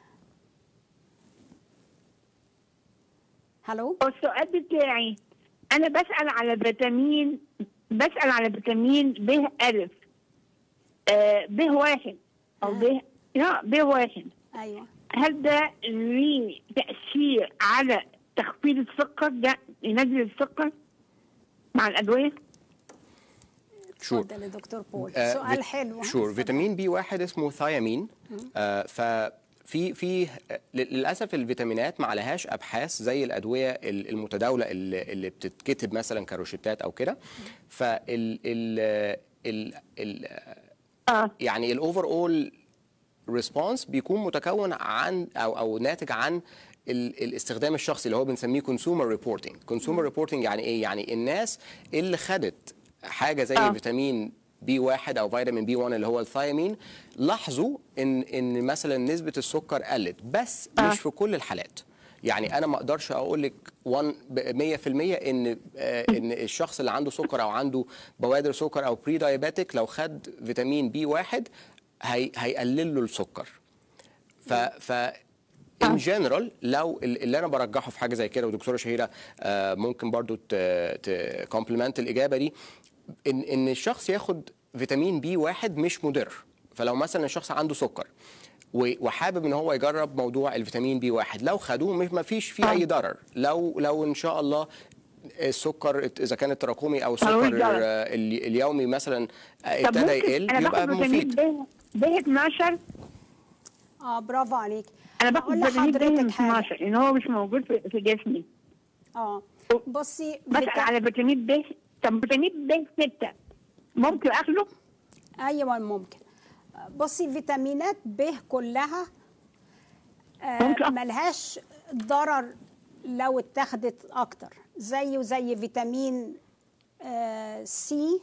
هلو السؤال بتاعي أنا بسأل على فيتامين بسأل على فيتامين ب ألف آه ب واحد أو ب لا ب واحد ايوه هل ده ليه تأثير على تخفيض السكر ده ينزل السكر؟ مع الادويه شور اتفضل يا دكتور بول آه، سؤال فيت- حلو شور فيتامين بي واحد اسمه ثيامين آه ففي في آه، للاسف الفيتامينات ما عليهاش ابحاث زي الادويه ال- المتداوله اللي, اللي بتتكتب مثلا كروشتات او كده فال ال ال ال اه يعني الاوفر اول ريسبونس بيكون متكون عن او او ناتج عن ال- الاستخدام الشخصي اللي هو بنسميه كونسيومر ريبورتنج كونسيومر ريبورتنج يعني ايه يعني الناس اللي خدت حاجه زي آه. فيتامين بي واحد او فيتامين بي 1 اللي هو الثيامين لاحظوا ان ان مثلا نسبه السكر قلت بس آه. مش في كل الحالات يعني انا ما اقدرش اقول لك 1 ب 100% ان آه، ان الشخص اللي عنده سكر او عنده بوادر سكر او بري دايابيتك لو خد فيتامين بي واحد هي هيقلل له السكر ف ف ان جنرال لو ال- اللي انا برجحه في حاجه زي كده ودكتوره شهيره آه، ممكن برضو تكومبلمنت الاجابه دي ان ان الشخص ياخد فيتامين بي واحد مش مضر فلو مثلا الشخص عنده سكر و- وحابب ان هو يجرب موضوع الفيتامين بي واحد لو خدوه مش ما فيش فيه اي ضرر لو لو ان شاء الله السكر اذا كان التراكمي او السكر ضرر. آه، ال- اليومي مثلا آه، طب ابتدى ممكن يقل انا يبقى باخد فيتامين مفيد ب ب 12 اه برافو عليك انا باخد هقول فيتامين ب لحضرتك حاجه 12 لان هو مش موجود في في جسمي اه بصي بسال فيتا- على فيتامين ب طب فيتامين ب 6 ممكن اخده؟ ايوه ممكن بصي فيتامينات ب كلها ممكن. آه ملهاش ضرر لو اتخذت اكتر زيه زي فيتامين آه سي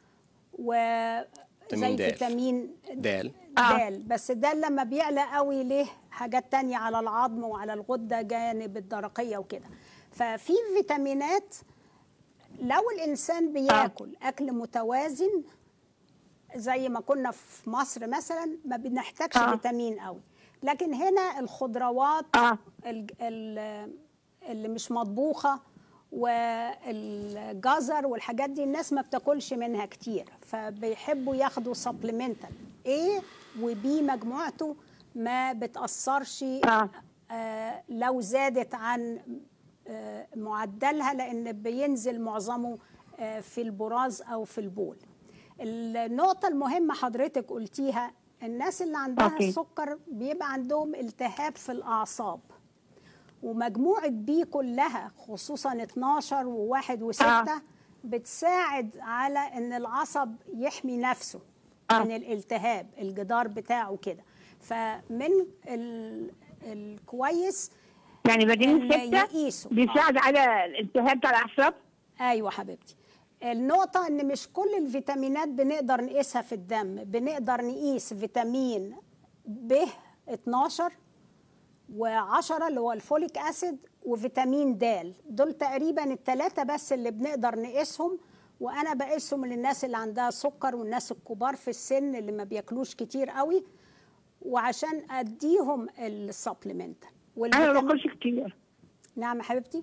وزي فيتامين د. فيتامين دال آه. دال بس ده لما بيعلى قوي ليه حاجات تانية على العظم وعلى الغدة جانب الدرقية وكده ففي فيتامينات لو الإنسان بياكل أكل متوازن زي ما كنا في مصر مثلا ما بنحتاجش آه. فيتامين قوي لكن هنا الخضروات آه. الج- ال- اللي مش مطبوخه والجزر والحاجات دي الناس ما بتاكلش منها كتير فبيحبوا ياخدوا سبلمنتال ايه وبي مجموعته ما بتاثرش آه. آه لو زادت عن آه معدلها لان بينزل معظمه آه في البراز او في البول النقطة المهمة حضرتك قلتيها الناس اللي عندها أوكي. السكر بيبقى عندهم التهاب في الأعصاب ومجموعة بي كلها خصوصا 12 وواحد وستة آه. بتساعد على ان العصب يحمي نفسه آه. من الالتهاب الجدار بتاعه كده فمن ال... الكويس يعني فيتامين إن 6 يقيسوا. بيساعد على الالتهاب بتاع الاعصاب ايوه حبيبتي النقطة ان مش كل الفيتامينات بنقدر نقيسها في الدم بنقدر نقيس فيتامين ب 12 و10 اللي هو الفوليك اسيد وفيتامين د دول تقريبا الثلاثة بس اللي بنقدر نقيسهم وانا بقيسهم للناس اللي عندها سكر والناس الكبار في السن اللي ما بياكلوش كتير قوي وعشان اديهم السبلمنت انا ما باكلش كتير نعم يا حبيبتي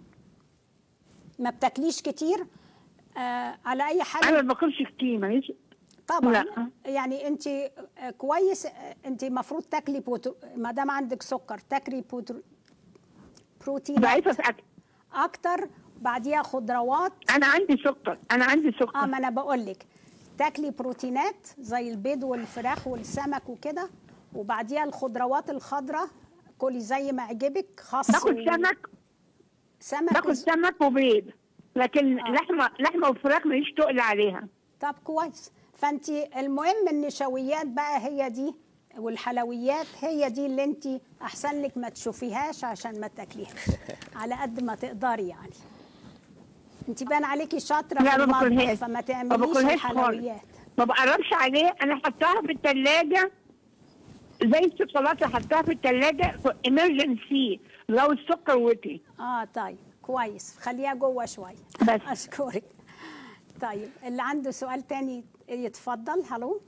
ما بتاكليش كتير آه على اي حال انا ما باكلش كتير ماليش طبعا لا. يعني انت آه، كويس آه، انت المفروض تاكلي بوتر... ما دام عندك سكر تاكلي بوتر... بروتينات ضعيفه في اكل اكتر بعديها خضروات انا عندي سكر انا عندي اه سكر ما انا بقول لك تاكلي بروتينات زي البيض والفراخ والسمك وكده وبعديها الخضروات الخضراء كلي زي ما عجبك خاص باكل و- سمك سمك باكل وز- سمك وبيض لكن آه. لحمه لحمه وفراخ ماليش تقل عليها طب كويس فانت المهم النشويات بقى هي دي والحلويات هي دي اللي انت احسن لك ما تشوفيهاش عشان ما تاكليهاش على قد ما تقدري يعني انت بان عليكي شاطره لا في ما المطبخ باكلهاش فما ما تعمليش باكلهاش خالص الحلويات ما بقربش عليه انا حطاها في الثلاجه زي الشوكولاته حطاها في الثلاجه امرجنسي لو السكر وطي اه طيب كويس خليها جوه شويه بس. اشكرك طيب اللي عنده سؤال تاني يتفضل هلو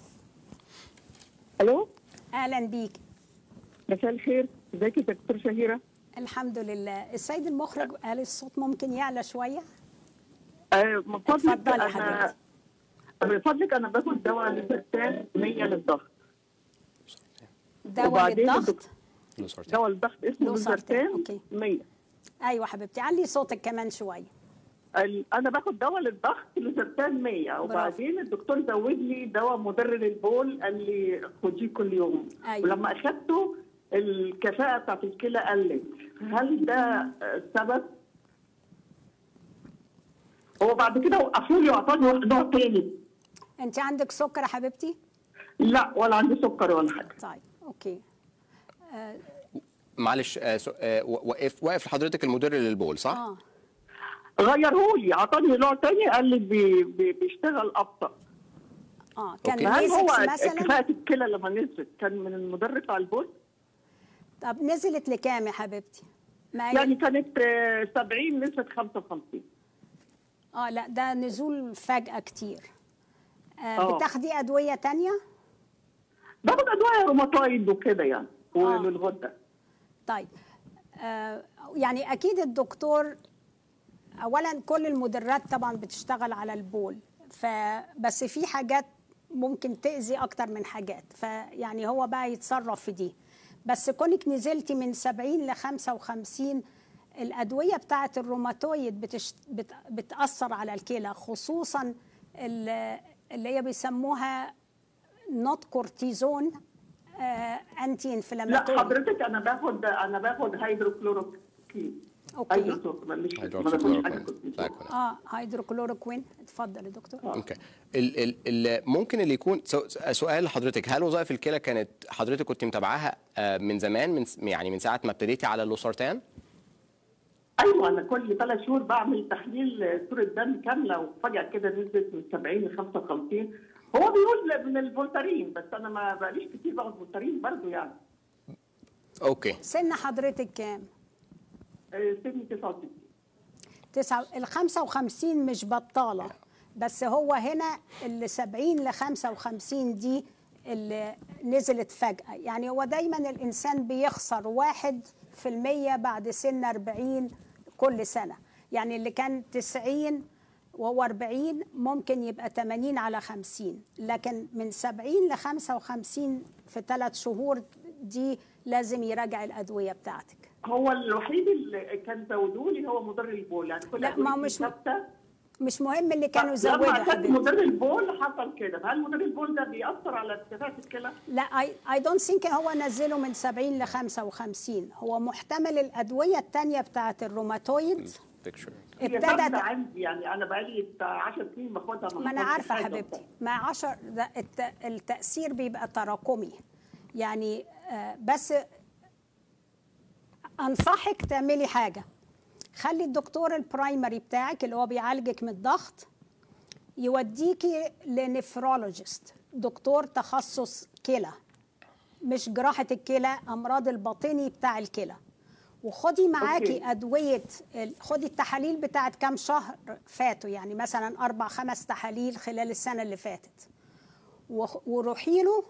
الو اهلا بيك مساء الخير ازيك يا دكتور شهيره الحمد لله السيد المخرج قال الصوت ممكن يعلى شويه آه، من فضلك اتفضلي يا انا حبيبتي من فضلك انا باخد دواء لسرطان 100 للضغط دواء وبعدين للضغط الدكتور- دواء الضغط اسمه لوسارتان، لسرطان أوكي. 100 ايوه حبيبتي علي صوتك كمان شويه ال- انا باخد دواء للضغط لسرطان 100 وبعدين الدكتور زود لي دواء مضر للبول قال لي خديه كل يوم أيوة. ولما اخدته الكفاءه بتاعت الكلى قلت هل ده آه، سبب؟ هو بعد كده وقفوا لي وعطاني نوع تاني انت عندك سكر يا حبيبتي لا ولا عندي سكر ولا حاجه طيب اوكي معلش آه، سو- آه، واقف واقف لحضرتك المدير للبول صح؟ اه غيروا لي عطاني نوع تاني قال لي بي بي بيشتغل ابطا اه كان أوكي. هل هو بيزكس مثلا كفاءه الكلى لما نزلت كان من المدر بتاع البول؟ طب نزلت لكام يا حبيبتي ما هي- يعني كانت آه، 70 نزلت 55 اه لا ده نزول فجأة كتير آه آه. بتاخدي أدوية تانية باخد ادويه روماتويد وكده يعني وللغده طيب آه يعني أكيد الدكتور أولا كل المدرات طبعا بتشتغل على البول فبس في حاجات ممكن تأذي أكتر من حاجات فيعني هو بقى يتصرف في دي بس كونك نزلتي من 70 ل 55 الأدوية بتاعة الروماتويد بتش... بت... بتأثر على الكلى خصوصا ال- اللي هي بيسموها نوت كورتيزون آه انتي لا انفلاماتوري حضرتك انا باخد انا باخد هيدروكلوروكين أوكي. هيدروكلوروكين معلش ما باخدش هيدروكسيكلوروكوين. حاجه كنت لا يكون. اه هيدروكلوروكوين اتفضل يا دكتور اوكي ال ال ال ممكن اللي يكون سو- سؤال لحضرتك هل وظائف الكلى كانت حضرتك كنت متابعاها آه، من زمان من س- يعني من ساعه ما ابتديتي على اللوسارتان؟ ايوه انا كل ثلاث شهور بعمل تحليل صوره دم كامله وفجاه كده نزلت من 70 ل 55 هو بيقول من الفولتارين بس انا ما بقاليش كتير باخد فولتارين برضه يعني اوكي سن حضرتك كام؟ آه، سني 69 تسعة ال 55 مش بطالة بس هو هنا ال 70 ل 55 دي اللي نزلت فجأة يعني هو دايما الإنسان بيخسر واحد في المية بعد سن 40 كل سنة يعني اللي كان 90 وهو 40 ممكن يبقى 80 على 50 لكن من 70 ل 55 في ثلاث شهور دي لازم يراجع الأدوية بتاعتك هو الوحيد اللي كان زودوا لي هو مدر البول يعني كل لا، ما أدويتي مش- ثابته مش مهم اللي كانوا لما زودوا اخدت حبيبتي مدر البول حصل كده هل مدر البول ده بيأثر على كفاءة الكلى؟ لا اي اي دونت ثينك هو نزله من 70 ل 55 هو محتمل الادويه الثانيه بتاعه الروماتويد بيكتشر هي ابتدى ثابته د- عندي يعني انا بقالي بتاع 10 سنين باخدها ما انا حصلش عارفه حاجة. حبيبتي مع 10 ده الت- التاثير بيبقى تراكمي يعني آه، بس انصحك تعملي حاجه خلي الدكتور البرايمري بتاعك اللي هو بيعالجك من الضغط يوديكي لنفرولوجيست دكتور تخصص كلى مش جراحة الكلى أمراض الباطني بتاع الكلى وخدي معاكي أوكي. أدوية ال- خدي التحاليل بتاعت كام شهر فاتوا يعني مثلا أربع خمس تحاليل خلال السنة اللي فاتت وخ- وروحي له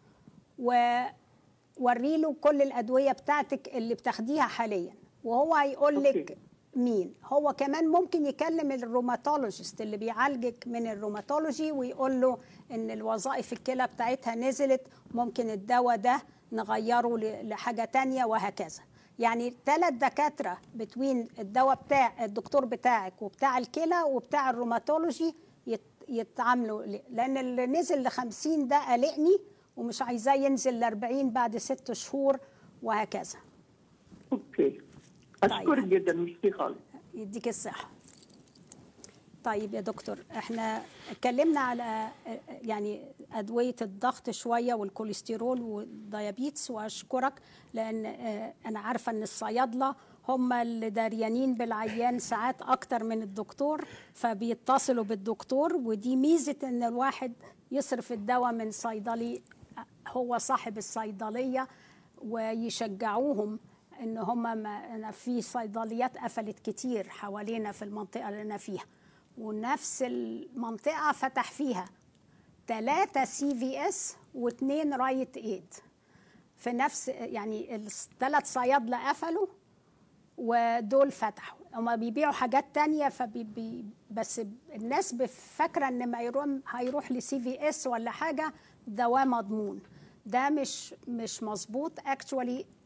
ووري له كل الأدوية بتاعتك اللي بتاخديها حاليا وهو هيقول لك أوكي. مين هو كمان ممكن يكلم الروماتولوجيست اللي بيعالجك من الروماتولوجي ويقول له ان الوظائف الكلى بتاعتها نزلت ممكن الدواء ده نغيره ل- لحاجة تانية وهكذا يعني ثلاث دكاترة بتوين الدواء بتاع الدكتور بتاعك وبتاع الكلى وبتاع الروماتولوجي يت- يتعاملوا ل- لان اللي نزل ل 50 ده قلقني ومش عايزاه ينزل ل 40 بعد ست شهور وهكذا اوكي اشكرك جدا ميرسي خالص يديك الصحة طيب يا دكتور احنا اتكلمنا على يعني أدوية الضغط شوية والكوليسترول والديابيتس وأشكرك لأن اه، أنا عارفة أن الصيادلة هم اللي داريانين بالعيان ساعات أكتر من الدكتور فبيتصلوا بالدكتور ودي ميزة أن الواحد يصرف الدواء من صيدلي هو صاحب الصيدلية ويشجعوهم ان هم ما أنا في صيدليات قفلت كتير حوالينا في المنطقه اللي انا فيها ونفس المنطقه فتح فيها ثلاثة سي في اس واثنين رايت ايد في نفس يعني الثلاث صيادله قفلوا ودول فتحوا هما بيبيعوا حاجات تانية فبي بي بس الناس فاكره ان ما يروح هيروح لسي في اس ولا حاجه دواء مضمون ده مش مش مظبوط اكشوالي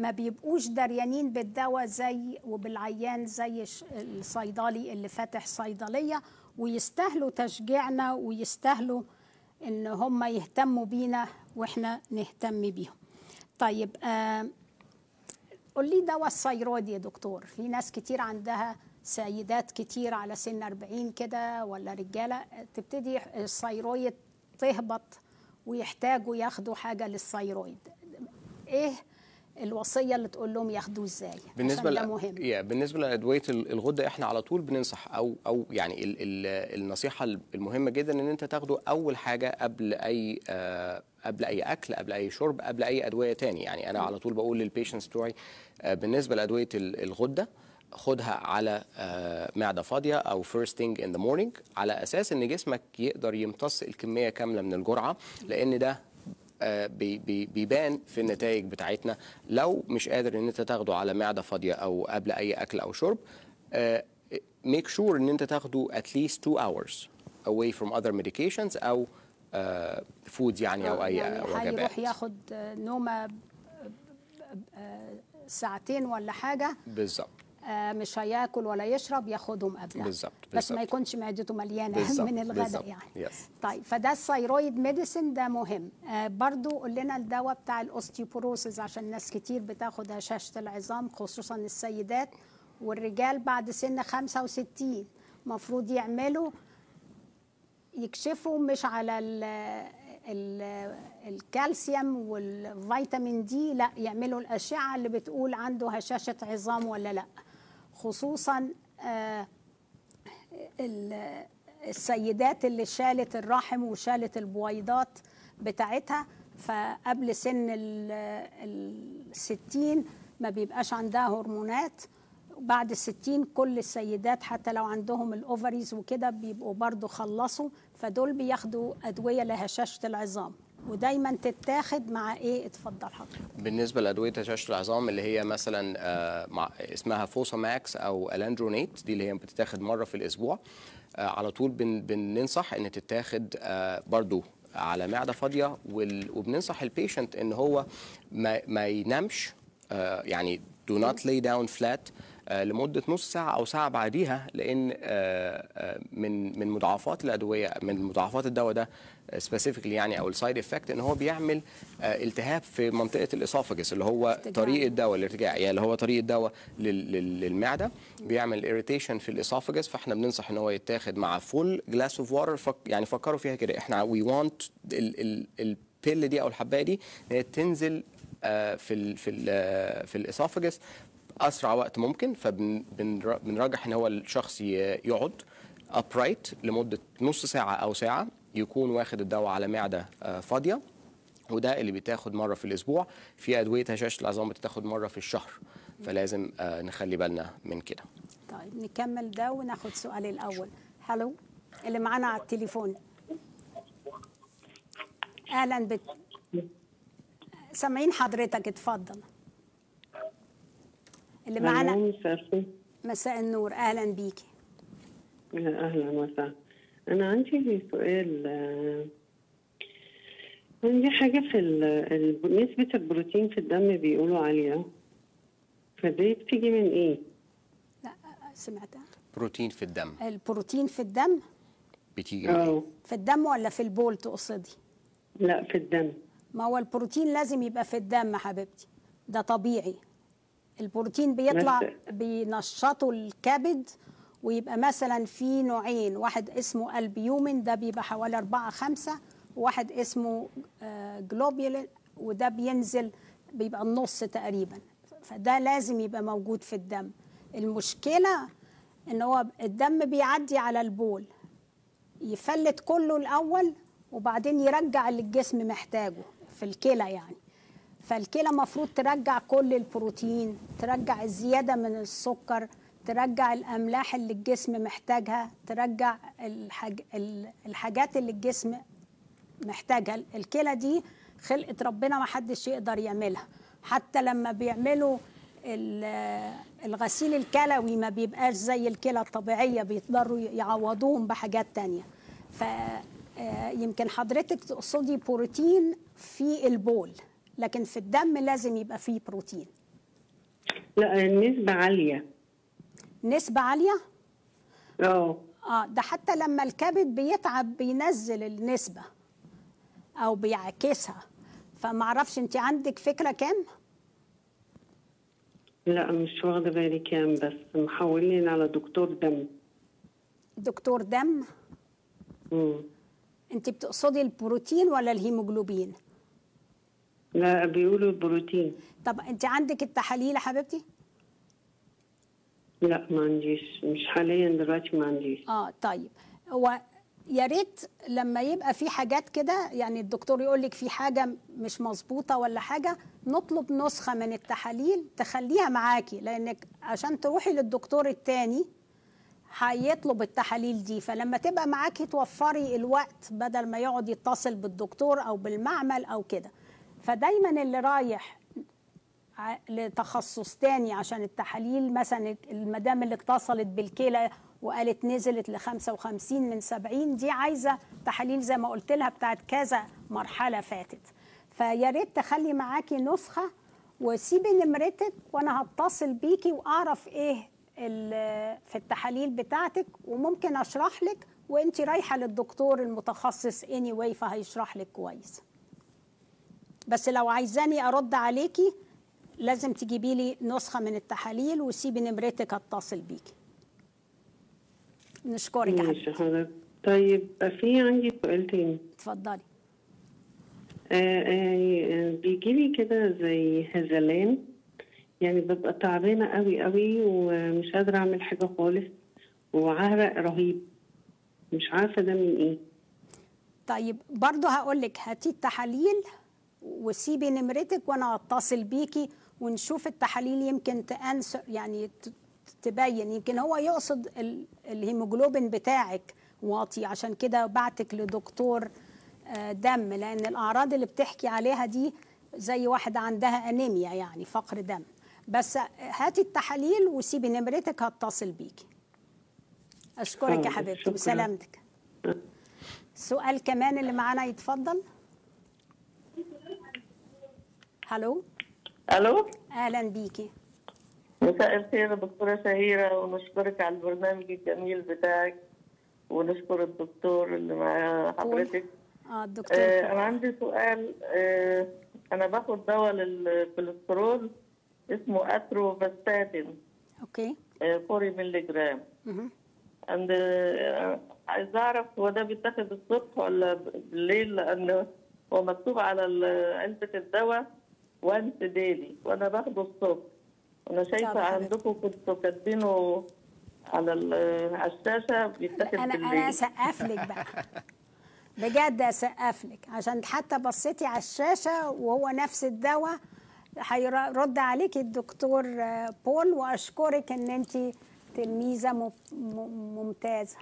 ما بيبقوش دريانين بالدواء زي وبالعيان زي الش- الصيدلي اللي فاتح صيدليه ويستاهلوا تشجيعنا ويستاهلوا ان هم يهتموا بينا واحنا نهتم بيهم طيب آه قول لي دواء الثيرويد يا دكتور في ناس كتير عندها سيدات كتير على سن 40 كده ولا رجاله تبتدي الثيرويد تهبط ويحتاجوا ياخدوا حاجه للثيرويد ايه الوصيه اللي تقول لهم ياخدوه ازاي بالنسبه عشان ده ل- مهم يا بالنسبه لادويه ال- الغده احنا على طول بننصح او او يعني ال ال النصيحه المهمه جدا ان انت تاخده اول حاجه قبل اي آه قبل اي اكل قبل اي شرب قبل اي ادويه تاني يعني انا على طول بقول للبيشنتس بتوعي آه بالنسبه لادويه ال- الغده خدها على آه، معده فاضيه او first thing in the morning على اساس ان جسمك يقدر يمتص الكميه كامله من الجرعه لان ده آه، بي- بي- بيبان في النتائج بتاعتنا لو مش قادر ان انت تاخده على معده فاضيه او قبل اي اكل او شرب ميك شور ان انت تاخده at least 2 hours away from other medications او فودز يعني او اي يعني وجبات هيروح ياخد آه، نومه ب- ب- آه، ساعتين ولا حاجه بالظبط آه، مش هياكل ولا يشرب ياخدهم قبلها بالظبط، بس ما بالظبط. يكونش معدته مليانه بالظبط، من الغداء بالظبط، يعني yes. طيب فده الثيرويد ميديسن ده مهم آه برضو قول لنا الدواء بتاع الاوستيوبوروسيس عشان ناس كتير بتاخد هشاشه العظام خصوصا السيدات والرجال بعد سن 65 المفروض يعملوا يكشفوا مش على ال ال الكالسيوم والفيتامين دي لا يعملوا الأشعة اللي بتقول عنده هشاشة عظام ولا لا خصوصا آه، ال- السيدات اللي شالت الرحم وشالت البويضات بتاعتها فقبل سن ال- الستين ما بيبقاش عندها هرمونات بعد الستين كل السيدات حتى لو عندهم الاوفريز وكده بيبقوا برضو خلصوا فدول بياخدوا ادويه لهشاشه العظام ودايما تتاخد مع ايه اتفضل حضرتك بالنسبه لادويه هشاشه العظام اللي هي مثلا آه، مع اسمها فوساماكس او الانجرونيت دي اللي هي بتتاخد مره في الاسبوع آه، على طول بن بننصح ان تتاخد آه، برضو على معده فاضيه وال- وبننصح البيشنت ان هو ما, ما ينامش آه، يعني do not lay down flat آه، لمده نص ساعه او ساعه بعديها لان آه، آه، من من مضاعفات الادويه من مضاعفات الدواء ده سبيسيفيكلي يعني او السايد افكت ان هو بيعمل آه، التهاب في منطقه الاسوفاجس اللي هو ارتجاع. طريق الدواء الارتجاع يعني اللي هو طريق الدواء لل- لل- للمعده بيعمل اريتيشن في الاسوفاجس فاحنا بننصح ان هو يتاخد مع فول جلاس اوف واتر فك يعني فكروا فيها كده احنا وي وانت البيل دي او الحبايه دي ان هي تنزل آه، في ال في ال آه، في الاسوفاجس اسرع وقت ممكن فبنرجح ان هو الشخص ي- يقعد upright لمده نص ساعه او ساعه يكون واخد الدواء على معده آه، فاضيه وده اللي بيتاخد مره في الاسبوع في ادويه هشاشه العظام بتتاخد مره في الشهر فلازم آه، نخلي بالنا من كده طيب نكمل ده وناخد سؤال الاول هلو اللي معانا على التليفون اهلا بك سامعين حضرتك اتفضل اللي ألو، معانا مساء الخير مساء النور اهلا بيكي يا أهلا وسهلا أنا عندي سؤال آه، عندي حاجة في ال- ال- نسبة البروتين في الدم بيقولوا عالية فدي بتيجي من إيه؟ لا سمعتها بروتين في الدم البروتين في الدم بتيجي من إيه؟ اه في الدم ولا في البول تقصدي لا في الدم ما هو البروتين لازم يبقى في الدم حبيبتي ده طبيعي البروتين بيطلع بس- بينشطه الكبد ويبقى مثلا في نوعين واحد اسمه البيومين ده بيبقى حوالي أربعة خمسة وواحد اسمه جلوبيولين وده بينزل بيبقى النص تقريبا فده لازم يبقى موجود في الدم المشكلة ان هو الدم بيعدي على البول يفلت كله الاول وبعدين يرجع اللي الجسم محتاجه في الكلى يعني فالكلى المفروض ترجع كل البروتين ترجع الزياده من السكر ترجع الاملاح اللي الجسم محتاجها ترجع الحاج... ال- الحاجات اللي الجسم محتاجها الكلى دي خلقة ربنا ما حدش يقدر يعملها حتى لما بيعملوا ال- الغسيل الكلوي ما بيبقاش زي الكلى الطبيعية بيقدروا يعوضوهم بحاجات تانية فيمكن حضرتك تقصدي بروتين في البول لكن في الدم لازم يبقى فيه بروتين لا النسبة عالية نسبه عاليه اه اه ده حتى لما الكبد بيتعب بينزل النسبه او بيعكسها فمعرفش انت عندك فكره كام لا مش واخدة بالي كام بس محولين على دكتور دم دكتور دم مم. انت بتقصدي البروتين ولا الهيموجلوبين لا بيقولوا بروتين طب انت عندك التحاليل يا حبيبتي لا ما عنديش مش حاليا دلوقتي ما عنديش اه طيب هو يا ريت لما يبقى في حاجات كده يعني الدكتور يقول لك في حاجه مش مظبوطه ولا حاجه نطلب نسخه من التحاليل تخليها معاكي لانك عشان تروحي للدكتور التاني هيطلب التحاليل دي فلما تبقى معاكي توفري الوقت بدل ما يقعد يتصل بالدكتور او بالمعمل او كده فدايما اللي رايح ع- لتخصص تاني عشان التحاليل مثلا المدام اللي اتصلت بالكلى وقالت نزلت ل 55 من 70 دي عايزه تحاليل زي ما قلت لها بتاعت كذا مرحله فاتت فيا ريت تخلي معاكي نسخه وسيبي نمرتك وانا هتصل بيكي واعرف ايه ال- في التحاليل بتاعتك وممكن اشرح لك وانت رايحه للدكتور المتخصص اني anyway فهيشرح لك كويس بس لو عايزاني ارد عليكي لازم تجيبي لي نسخه من التحاليل وسيبي نمرتك اتصل بيكي نشكرك يا ماشي حبيبتي حضرتك طيب في عندي سؤال تاني اتفضلي آه آه بيجي لي كده زي هزلان يعني ببقى تعبانة قوي قوي ومش قادرة أعمل حاجة خالص وعرق رهيب مش عارفة ده من إيه طيب برضه هقول لك هاتي التحاليل وسيبي نمرتك وانا اتصل بيكي ونشوف التحاليل يمكن تأنسر يعني ت- تبين يمكن هو يقصد ال- الهيموجلوبين بتاعك واطي عشان كده بعتك لدكتور آه، دم لان الاعراض اللي بتحكي عليها دي زي واحده عندها انيميا يعني فقر دم بس هاتي التحاليل وسيبي نمرتك هتصل بيكي اشكرك يا حاضر، حبيبتي شكراً. بسلامتك سؤال كمان اللي معانا يتفضل هلو الو اهلا بيكي مساء الخير يا دكتوره شهيره ونشكرك على البرنامج الجميل بتاعك ونشكر الدكتور اللي مع حضرتك اه الدكتور آه بول. انا عندي سؤال آه انا باخد دواء للكوليسترول اسمه اتروفاستاتين اوكي آه 40 مللي جرام مهم. عند آه عايز اعرف هو ده بيتاخد الصبح ولا بالليل لان هو مكتوب على ال- علبه الدواء وانس ديلي وانا باخده الصبح انا طب شايفه حلو. عندكم كنتوا كاتبينه على ال- على الشاشه بيتاخد انا انا بالليل اسقف لك بقى بجد اسقف لك عشان حتى بصيتي على الشاشه وهو نفس الدواء هيرد عليك الدكتور آه، بول واشكرك ان انت تلميذه مم- مم- ممتازه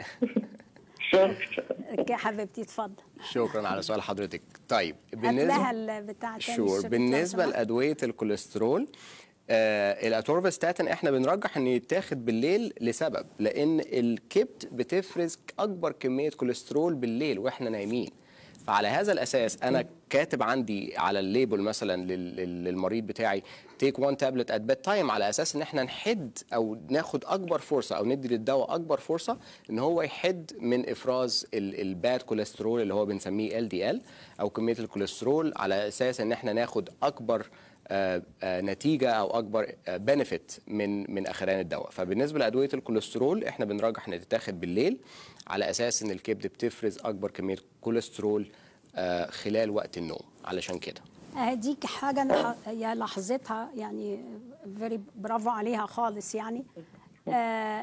شكرا يا حبيبتي اتفضل شكرا على سؤال حضرتك طيب هات لها بالنسبه البتاع تاني شور الشريط لو بالنسبه سمحت. لادويه الكوليسترول آه الاتورفاستاتين احنا بنرجح انه يتاخد بالليل لسبب لان الكبد بتفرز اكبر كميه كوليسترول بالليل واحنا نايمين فعلى هذا الاساس انا كاتب عندي على الليبل مثلا لل- لل- للمريض بتاعي تيك وان تابلت ات بيد تايم على اساس ان احنا نحد او ناخد اكبر فرصه او ندي للدواء اكبر فرصه ان هو يحد من افراز ال- الباد كوليسترول اللي هو بنسميه ال دي ال او كميه الكوليسترول على اساس ان احنا ناخد اكبر آه، آه، نتيجه او اكبر بنفيت من من اخران الدواء فبالنسبه لادويه الكوليسترول احنا بنرجح ان تتاخد بالليل على اساس ان الكبد بتفرز اكبر كميه كوليسترول آه، خلال وقت النوم علشان كده هديك حاجة أنا ح- يا لاحظتها يعني فيري برافو عليها خالص يعني آه،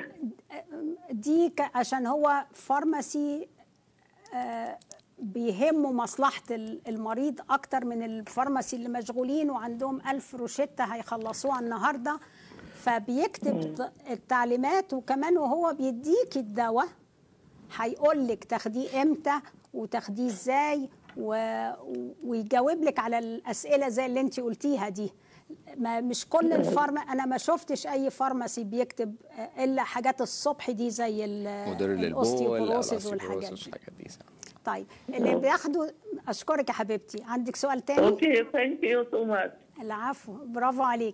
دي ك- عشان هو فارماسي آه، بيهموا مصلحة ال- المريض أكتر من الفارماسي اللي مشغولين وعندهم ألف روشتة هيخلصوها النهاردة فبيكتب التعليمات وكمان وهو بيديك الدواء هيقول لك تاخديه امتى وتاخديه ازاي و... ويجاوب لك على الاسئله زي اللي انت قلتيها دي ما مش كل الفارما انا ما شفتش اي فارماسي بيكتب الا حاجات الصبح دي زي ال- مدر للبول او الاوستيوبوروسيس والحاجات الأوستيوبوروسيس دي والحاجات دي طيب اللي بياخدوا اشكرك يا حبيبتي عندك سؤال تاني اوكي ثانك يو سو ماتش العفو برافو عليكي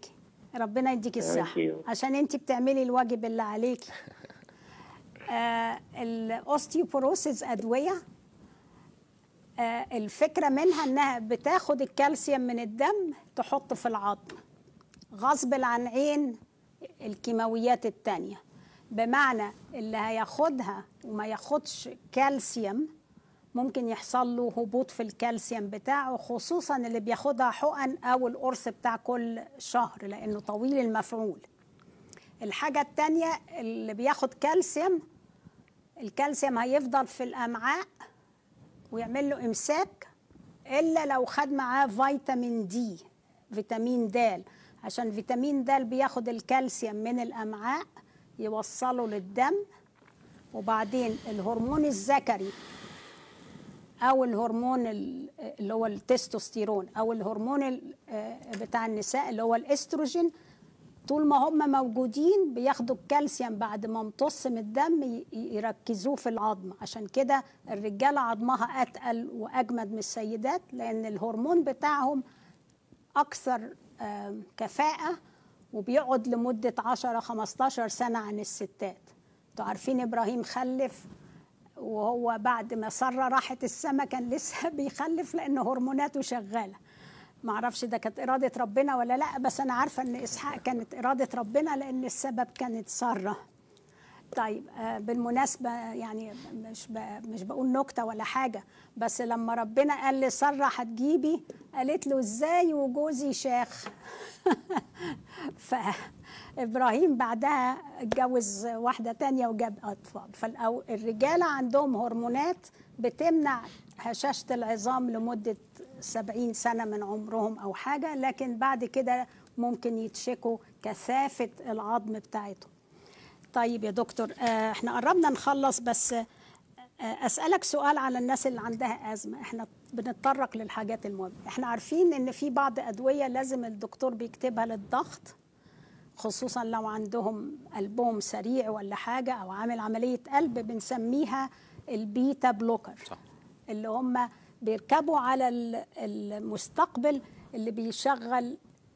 ربنا يديكي الصحة you. عشان انت بتعملي الواجب اللي عليكي آه الاوستيوبوروسيس ادوية آه الفكرة منها انها بتاخد الكالسيوم من الدم تحطه في العظم غصب عن عين الكيماويات التانية بمعنى اللي هياخدها وما ياخدش كالسيوم ممكن يحصل له هبوط في الكالسيوم بتاعه خصوصا اللي بياخدها حقن او القرص بتاع كل شهر لانه طويل المفعول الحاجة التانية اللي بياخد كالسيوم الكالسيوم هيفضل في الأمعاء ويعمل له إمساك إلا لو خد معاه فيتامين دي فيتامين د عشان فيتامين د بياخد الكالسيوم من الأمعاء يوصله للدم وبعدين الهرمون الذكري او الهرمون ال- اللي هو التستوستيرون او الهرمون ال- آه، بتاع النساء اللي هو الاستروجين طول ما هم موجودين بياخدوا الكالسيوم بعد ما امتص من الدم ي- يركزوه في العظم عشان كده الرجاله عظمها اتقل واجمد من السيدات لان الهرمون بتاعهم اكثر آم، كفاءه وبيقعد لمده 10 15 سنه عن الستات انتوا عارفين ابراهيم خلف وهو بعد ما ساره راحت السما كان لسه بيخلف لان هرموناته شغاله ما اعرفش ده كانت اراده ربنا ولا لا بس انا عارفه ان اسحاق كانت اراده ربنا لان السبب كانت ساره طيب آه، بالمناسبة يعني مش ب... مش بقول نكتة ولا حاجة بس لما ربنا قال لسارة هتجيبي قالت له ازاي وجوزي شيخ فإبراهيم بعدها اتجوز واحدة تانية وجاب أطفال فالرجالة عندهم هرمونات بتمنع هشاشة العظام لمدة سبعين سنة من عمرهم أو حاجة لكن بعد كده ممكن يتشكوا كثافة العظم بتاعتهم طيب يا دكتور آه، احنا قربنا نخلص بس آه، اسالك سؤال على الناس اللي عندها ازمه احنا بنتطرق للحاجات المهمه احنا عارفين ان في بعض ادويه لازم الدكتور بيكتبها للضغط خصوصا لو عندهم قلبهم سريع ولا حاجه او عامل عمليه قلب بنسميها البيتا بلوكر صح. اللي هم بيركبوا على ال- المستقبل اللي بيشغل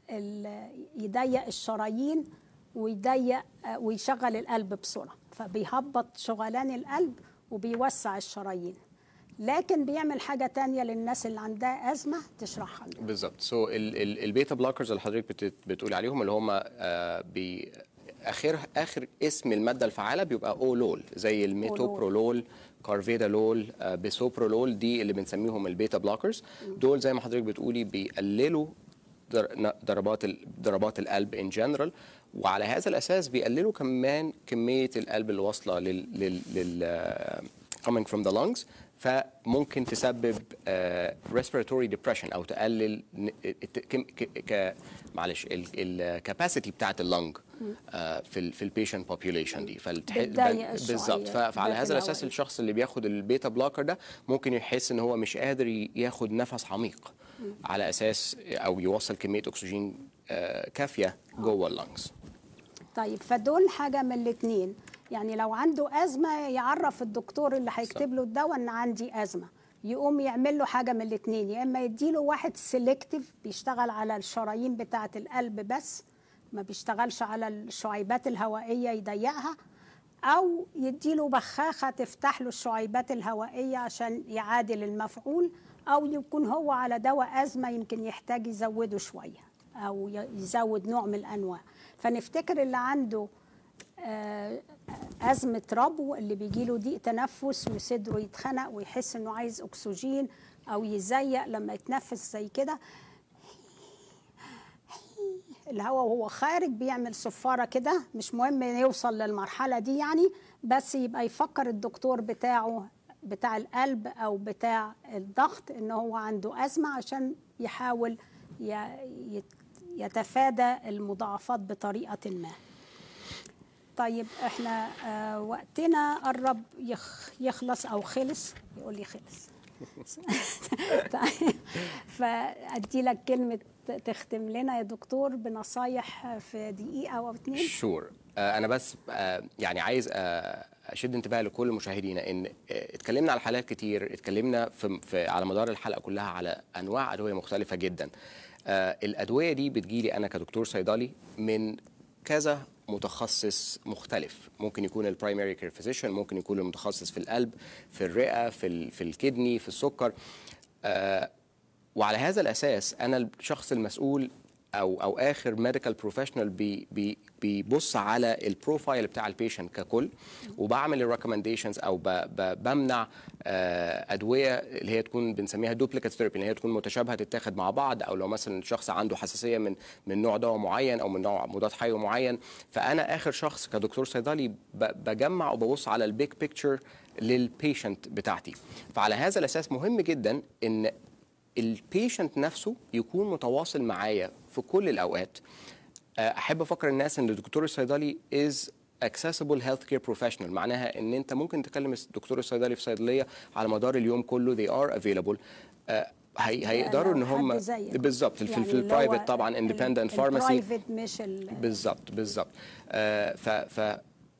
ال- يضيق الشرايين ويضيق آه، ويشغل القلب بسرعه فبيهبط شغلان القلب وبيوسع الشرايين لكن بيعمل حاجه تانية للناس اللي عندها ازمه تشرحها لنا بالظبط سو البيتا بلوكرز اللي حضرتك بت- بتقول عليهم اللي هم آه، بي اخر اخر اسم الماده الفعاله بيبقى اولول زي الميتوبرولول كارفيدالول آه، بيسوبرولول دي اللي بنسميهم البيتا بلوكرز دول زي ما حضرتك بتقولي بيقللوا در- ن- ضربات ال- ضربات القلب ان جنرال وعلى هذا الاساس بيقللوا كمان كميه القلب اللي واصله لل لل, لل آه، coming from the lungs فممكن تسبب آه، respiratory depression او تقلل ن- الت- كم- ك- ك- معلش الكاباسيتي بتاعت اللنج في ال في البيشنت بوبيوليشن دي فالتح- بتضيق بالظبط ف- الشعير فعلى داخل هذا الاساس الهوائية. الشخص اللي بياخد البيتا بلوكر ده ممكن يحس ان هو مش قادر ي- ياخد نفس عميق على اساس او يوصل كميه اكسجين آه، كافيه جوه اللنجز طيب فدول حاجه من الاثنين يعني لو عنده ازمه يعرف الدكتور اللي هيكتب له الدواء ان عندي ازمه يقوم يعمل له حاجه من الاثنين يا اما يديله واحد سيلكتيف بيشتغل على الشرايين بتاعه القلب بس ما بيشتغلش على الشعيبات الهوائيه يضيقها او يديله بخاخه تفتح له الشعيبات الهوائيه عشان يعادل المفعول او يكون هو على دواء ازمه يمكن يحتاج يزوده شويه او ي- يزود نوع من الانواع فنفتكر اللي عنده آه، أزمة ربو اللي بيجيله ضيق تنفس وصدره يتخنق ويحس إنه عايز أكسجين أو يزيق لما يتنفس زي كده الهواء وهو خارج بيعمل صفارة كده مش مهم يوصل للمرحلة دي يعني بس يبقى يفكر الدكتور بتاعه بتاع القلب أو بتاع الضغط إن هو عنده أزمة عشان يحاول ي- يت- يتفادى المضاعفات بطريقة ما طيب احنا آه وقتنا قرب يخ يخلص او خلص يقول لي خلص طيب فادي لك كلمه تختم لنا يا دكتور بنصايح في دقيقه او اتنين شور انا بس آه، يعني عايز آه، اشد انتباه لكل مشاهدينا ان آه، اتكلمنا على حالات كتير اتكلمنا في, في على مدار الحلقه كلها على انواع ادويه مختلفه جدا آه الادويه دي بتجيلي انا كدكتور صيدلي من كذا متخصص مختلف ممكن يكون البرايمري كير فيزيشن ممكن يكون المتخصص في القلب في الرئه في ال- في الكدني في السكر آه وعلى هذا الاساس انا الشخص المسؤول او او اخر ميديكال بروفيشنال بي بي بيبص على البروفايل بتاع البيشنت ككل وبعمل الريكومنديشنز او ب ب بمنع آه، ادويه اللي هي تكون بنسميها دوبليكات ثيرابي اللي هي تكون متشابهه تتاخد مع بعض او لو مثلا الشخص عنده حساسيه من من نوع دواء معين او من نوع مضاد حيوي معين فانا اخر شخص كدكتور صيدلي ب- بجمع وببص على البيج بيكتشر للبيشنت بتاعتي فعلى هذا الاساس مهم جدا ان البيشنت نفسه يكون متواصل معايا في كل الاوقات آه، احب افكر الناس ان الدكتور الصيدلي از accessible healthcare professional معناها ان انت ممكن تكلم الدكتور الصيدلي في صيدليه على مدار اليوم كله they are available آه، هي هيقدروا ان لو هم حد زيك. بالظبط في, يعني في اللي هو البرايفت طبعا ال- independent pharmacy البرايفت مش ال- بالظبط بالظبط آه، ف ف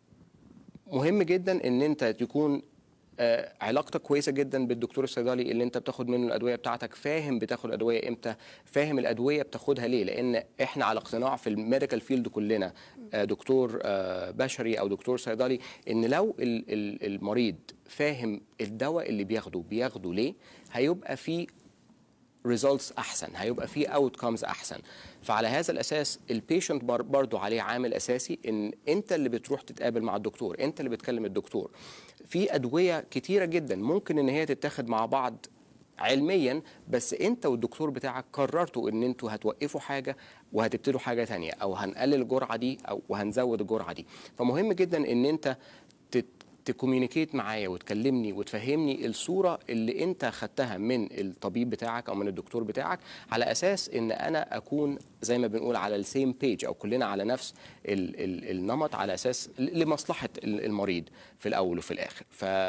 مهم جدا ان انت تكون آه، علاقتك كويسه جدا بالدكتور الصيدلي اللي انت بتاخد منه الادويه بتاعتك فاهم بتاخد ادويه امتى فاهم الادويه بتاخدها ليه لان احنا على اقتناع في الميديكال فيلد كلنا آه، دكتور آه، بشري او دكتور صيدلي ان لو ال- ال- المريض فاهم الدواء اللي بياخده بياخده ليه هيبقى في ريزلتس احسن هيبقى في اوتكمز احسن فعلى هذا الاساس البيشنت برضو عليه عامل اساسي ان انت اللي بتروح تتقابل مع الدكتور انت اللي بتكلم الدكتور في ادويه كتيره جدا ممكن ان هي تتاخد مع بعض علميا بس انت والدكتور بتاعك قررتوا ان انتوا هتوقفوا حاجه وهتبتدوا حاجه تانية او هنقلل الجرعه دي او وهنزود الجرعه دي فمهم جدا ان انت تت تكوميونيكيت معايا وتكلمني وتفهمني الصوره اللي انت خدتها من الطبيب بتاعك او من الدكتور بتاعك على اساس ان انا اكون زي ما بنقول على السيم بيج او كلنا على نفس ال ال النمط على اساس ل- لمصلحه ال- المريض في الاول وفي الاخر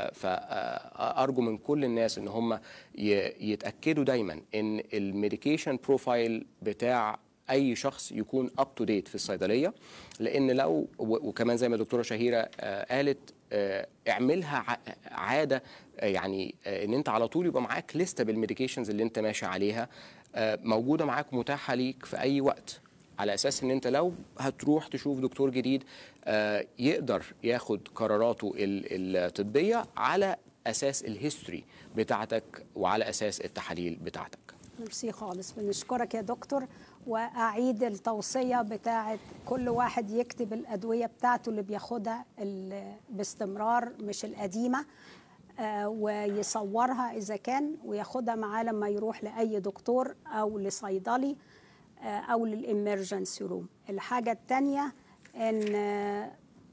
فارجو من كل الناس ان هم ي- يتاكدوا دايما ان الميديكيشن بروفايل بتاع اي شخص يكون اب تو ديت في الصيدليه لان لو و- وكمان زي ما الدكتوره شهيره آه، قالت آه، اعملها ع- عاده آه، يعني آه، ان انت على طول يبقى معاك لسته بالميديكيشنز اللي انت ماشي عليها آه، موجوده معاك متاحه ليك في اي وقت على اساس ان انت لو هتروح تشوف دكتور جديد آه، يقدر ياخد قراراته ال- الطبيه على اساس الهيستوري بتاعتك وعلى اساس التحاليل بتاعتك ميرسي خالص بنشكرك يا دكتور واعيد التوصيه بتاعه كل واحد يكتب الادويه بتاعته اللي بياخدها ال- باستمرار مش القديمه آه، ويصورها اذا كان وياخدها معاه لما يروح لاي دكتور او لصيدلي آه، او للامرجنسي روم الحاجه الثانيه ان آه،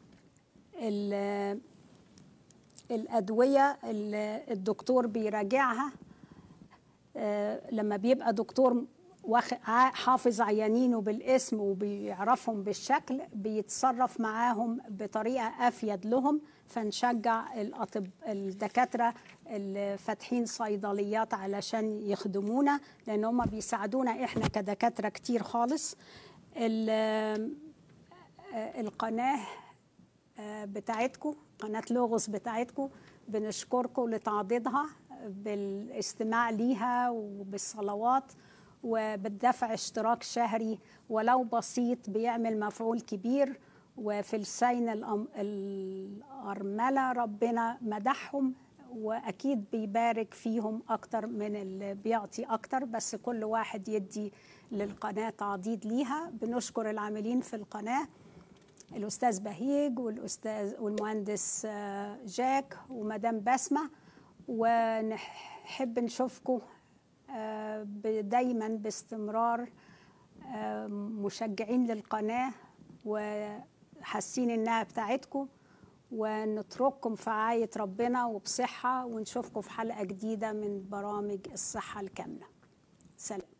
ال- الادويه اللي الدكتور بيراجعها آه، لما بيبقى دكتور واخ- ع- حافظ عيانينه بالاسم وبيعرفهم بالشكل بيتصرف معاهم بطريقه افيد لهم فنشجع الأطب الدكاتره اللي فاتحين صيدليات علشان يخدمونا لان هم بيساعدونا احنا كدكاتره كتير خالص ال- آه، القناه آه، بتاعتكم قناة لوغوس بتاعتكم بنشكركم لتعضيدها بالاستماع ليها وبالصلوات وبالدفع اشتراك شهري ولو بسيط بيعمل مفعول كبير وفي السين الأم- الأرملة ربنا مدحهم وأكيد بيبارك فيهم أكتر من اللي بيعطي أكتر بس كل واحد يدي للقناة تعضيد ليها بنشكر العاملين في القناه الاستاذ بهيج والاستاذ والمهندس آه، جاك ومدام بسمه ونحب نشوفكم آه، ب- دايما باستمرار آه، مشجعين للقناه وحاسين انها بتاعتكم ونترككم في رعايه ربنا وبصحه ونشوفكم في حلقه جديده من برامج الصحه الكامله سلام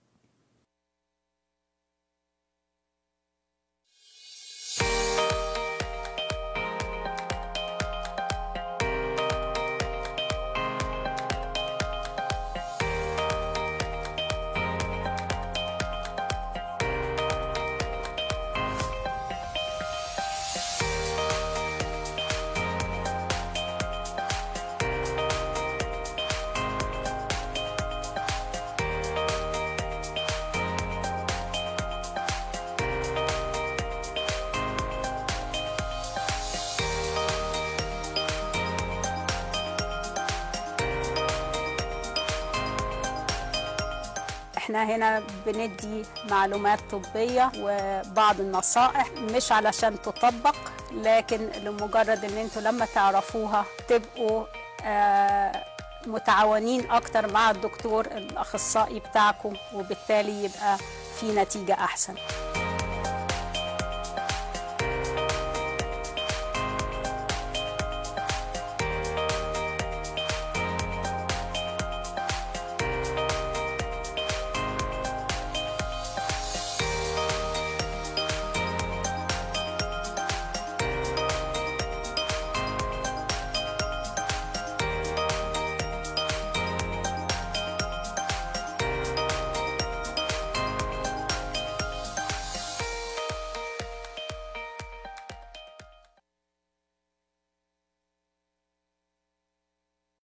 احنا هنا بندي معلومات طبية وبعض النصائح مش علشان تطبق لكن لمجرد ان انتوا لما تعرفوها تبقوا آه متعاونين اكتر مع الدكتور الاخصائي بتاعكم وبالتالي يبقى في نتيجة احسن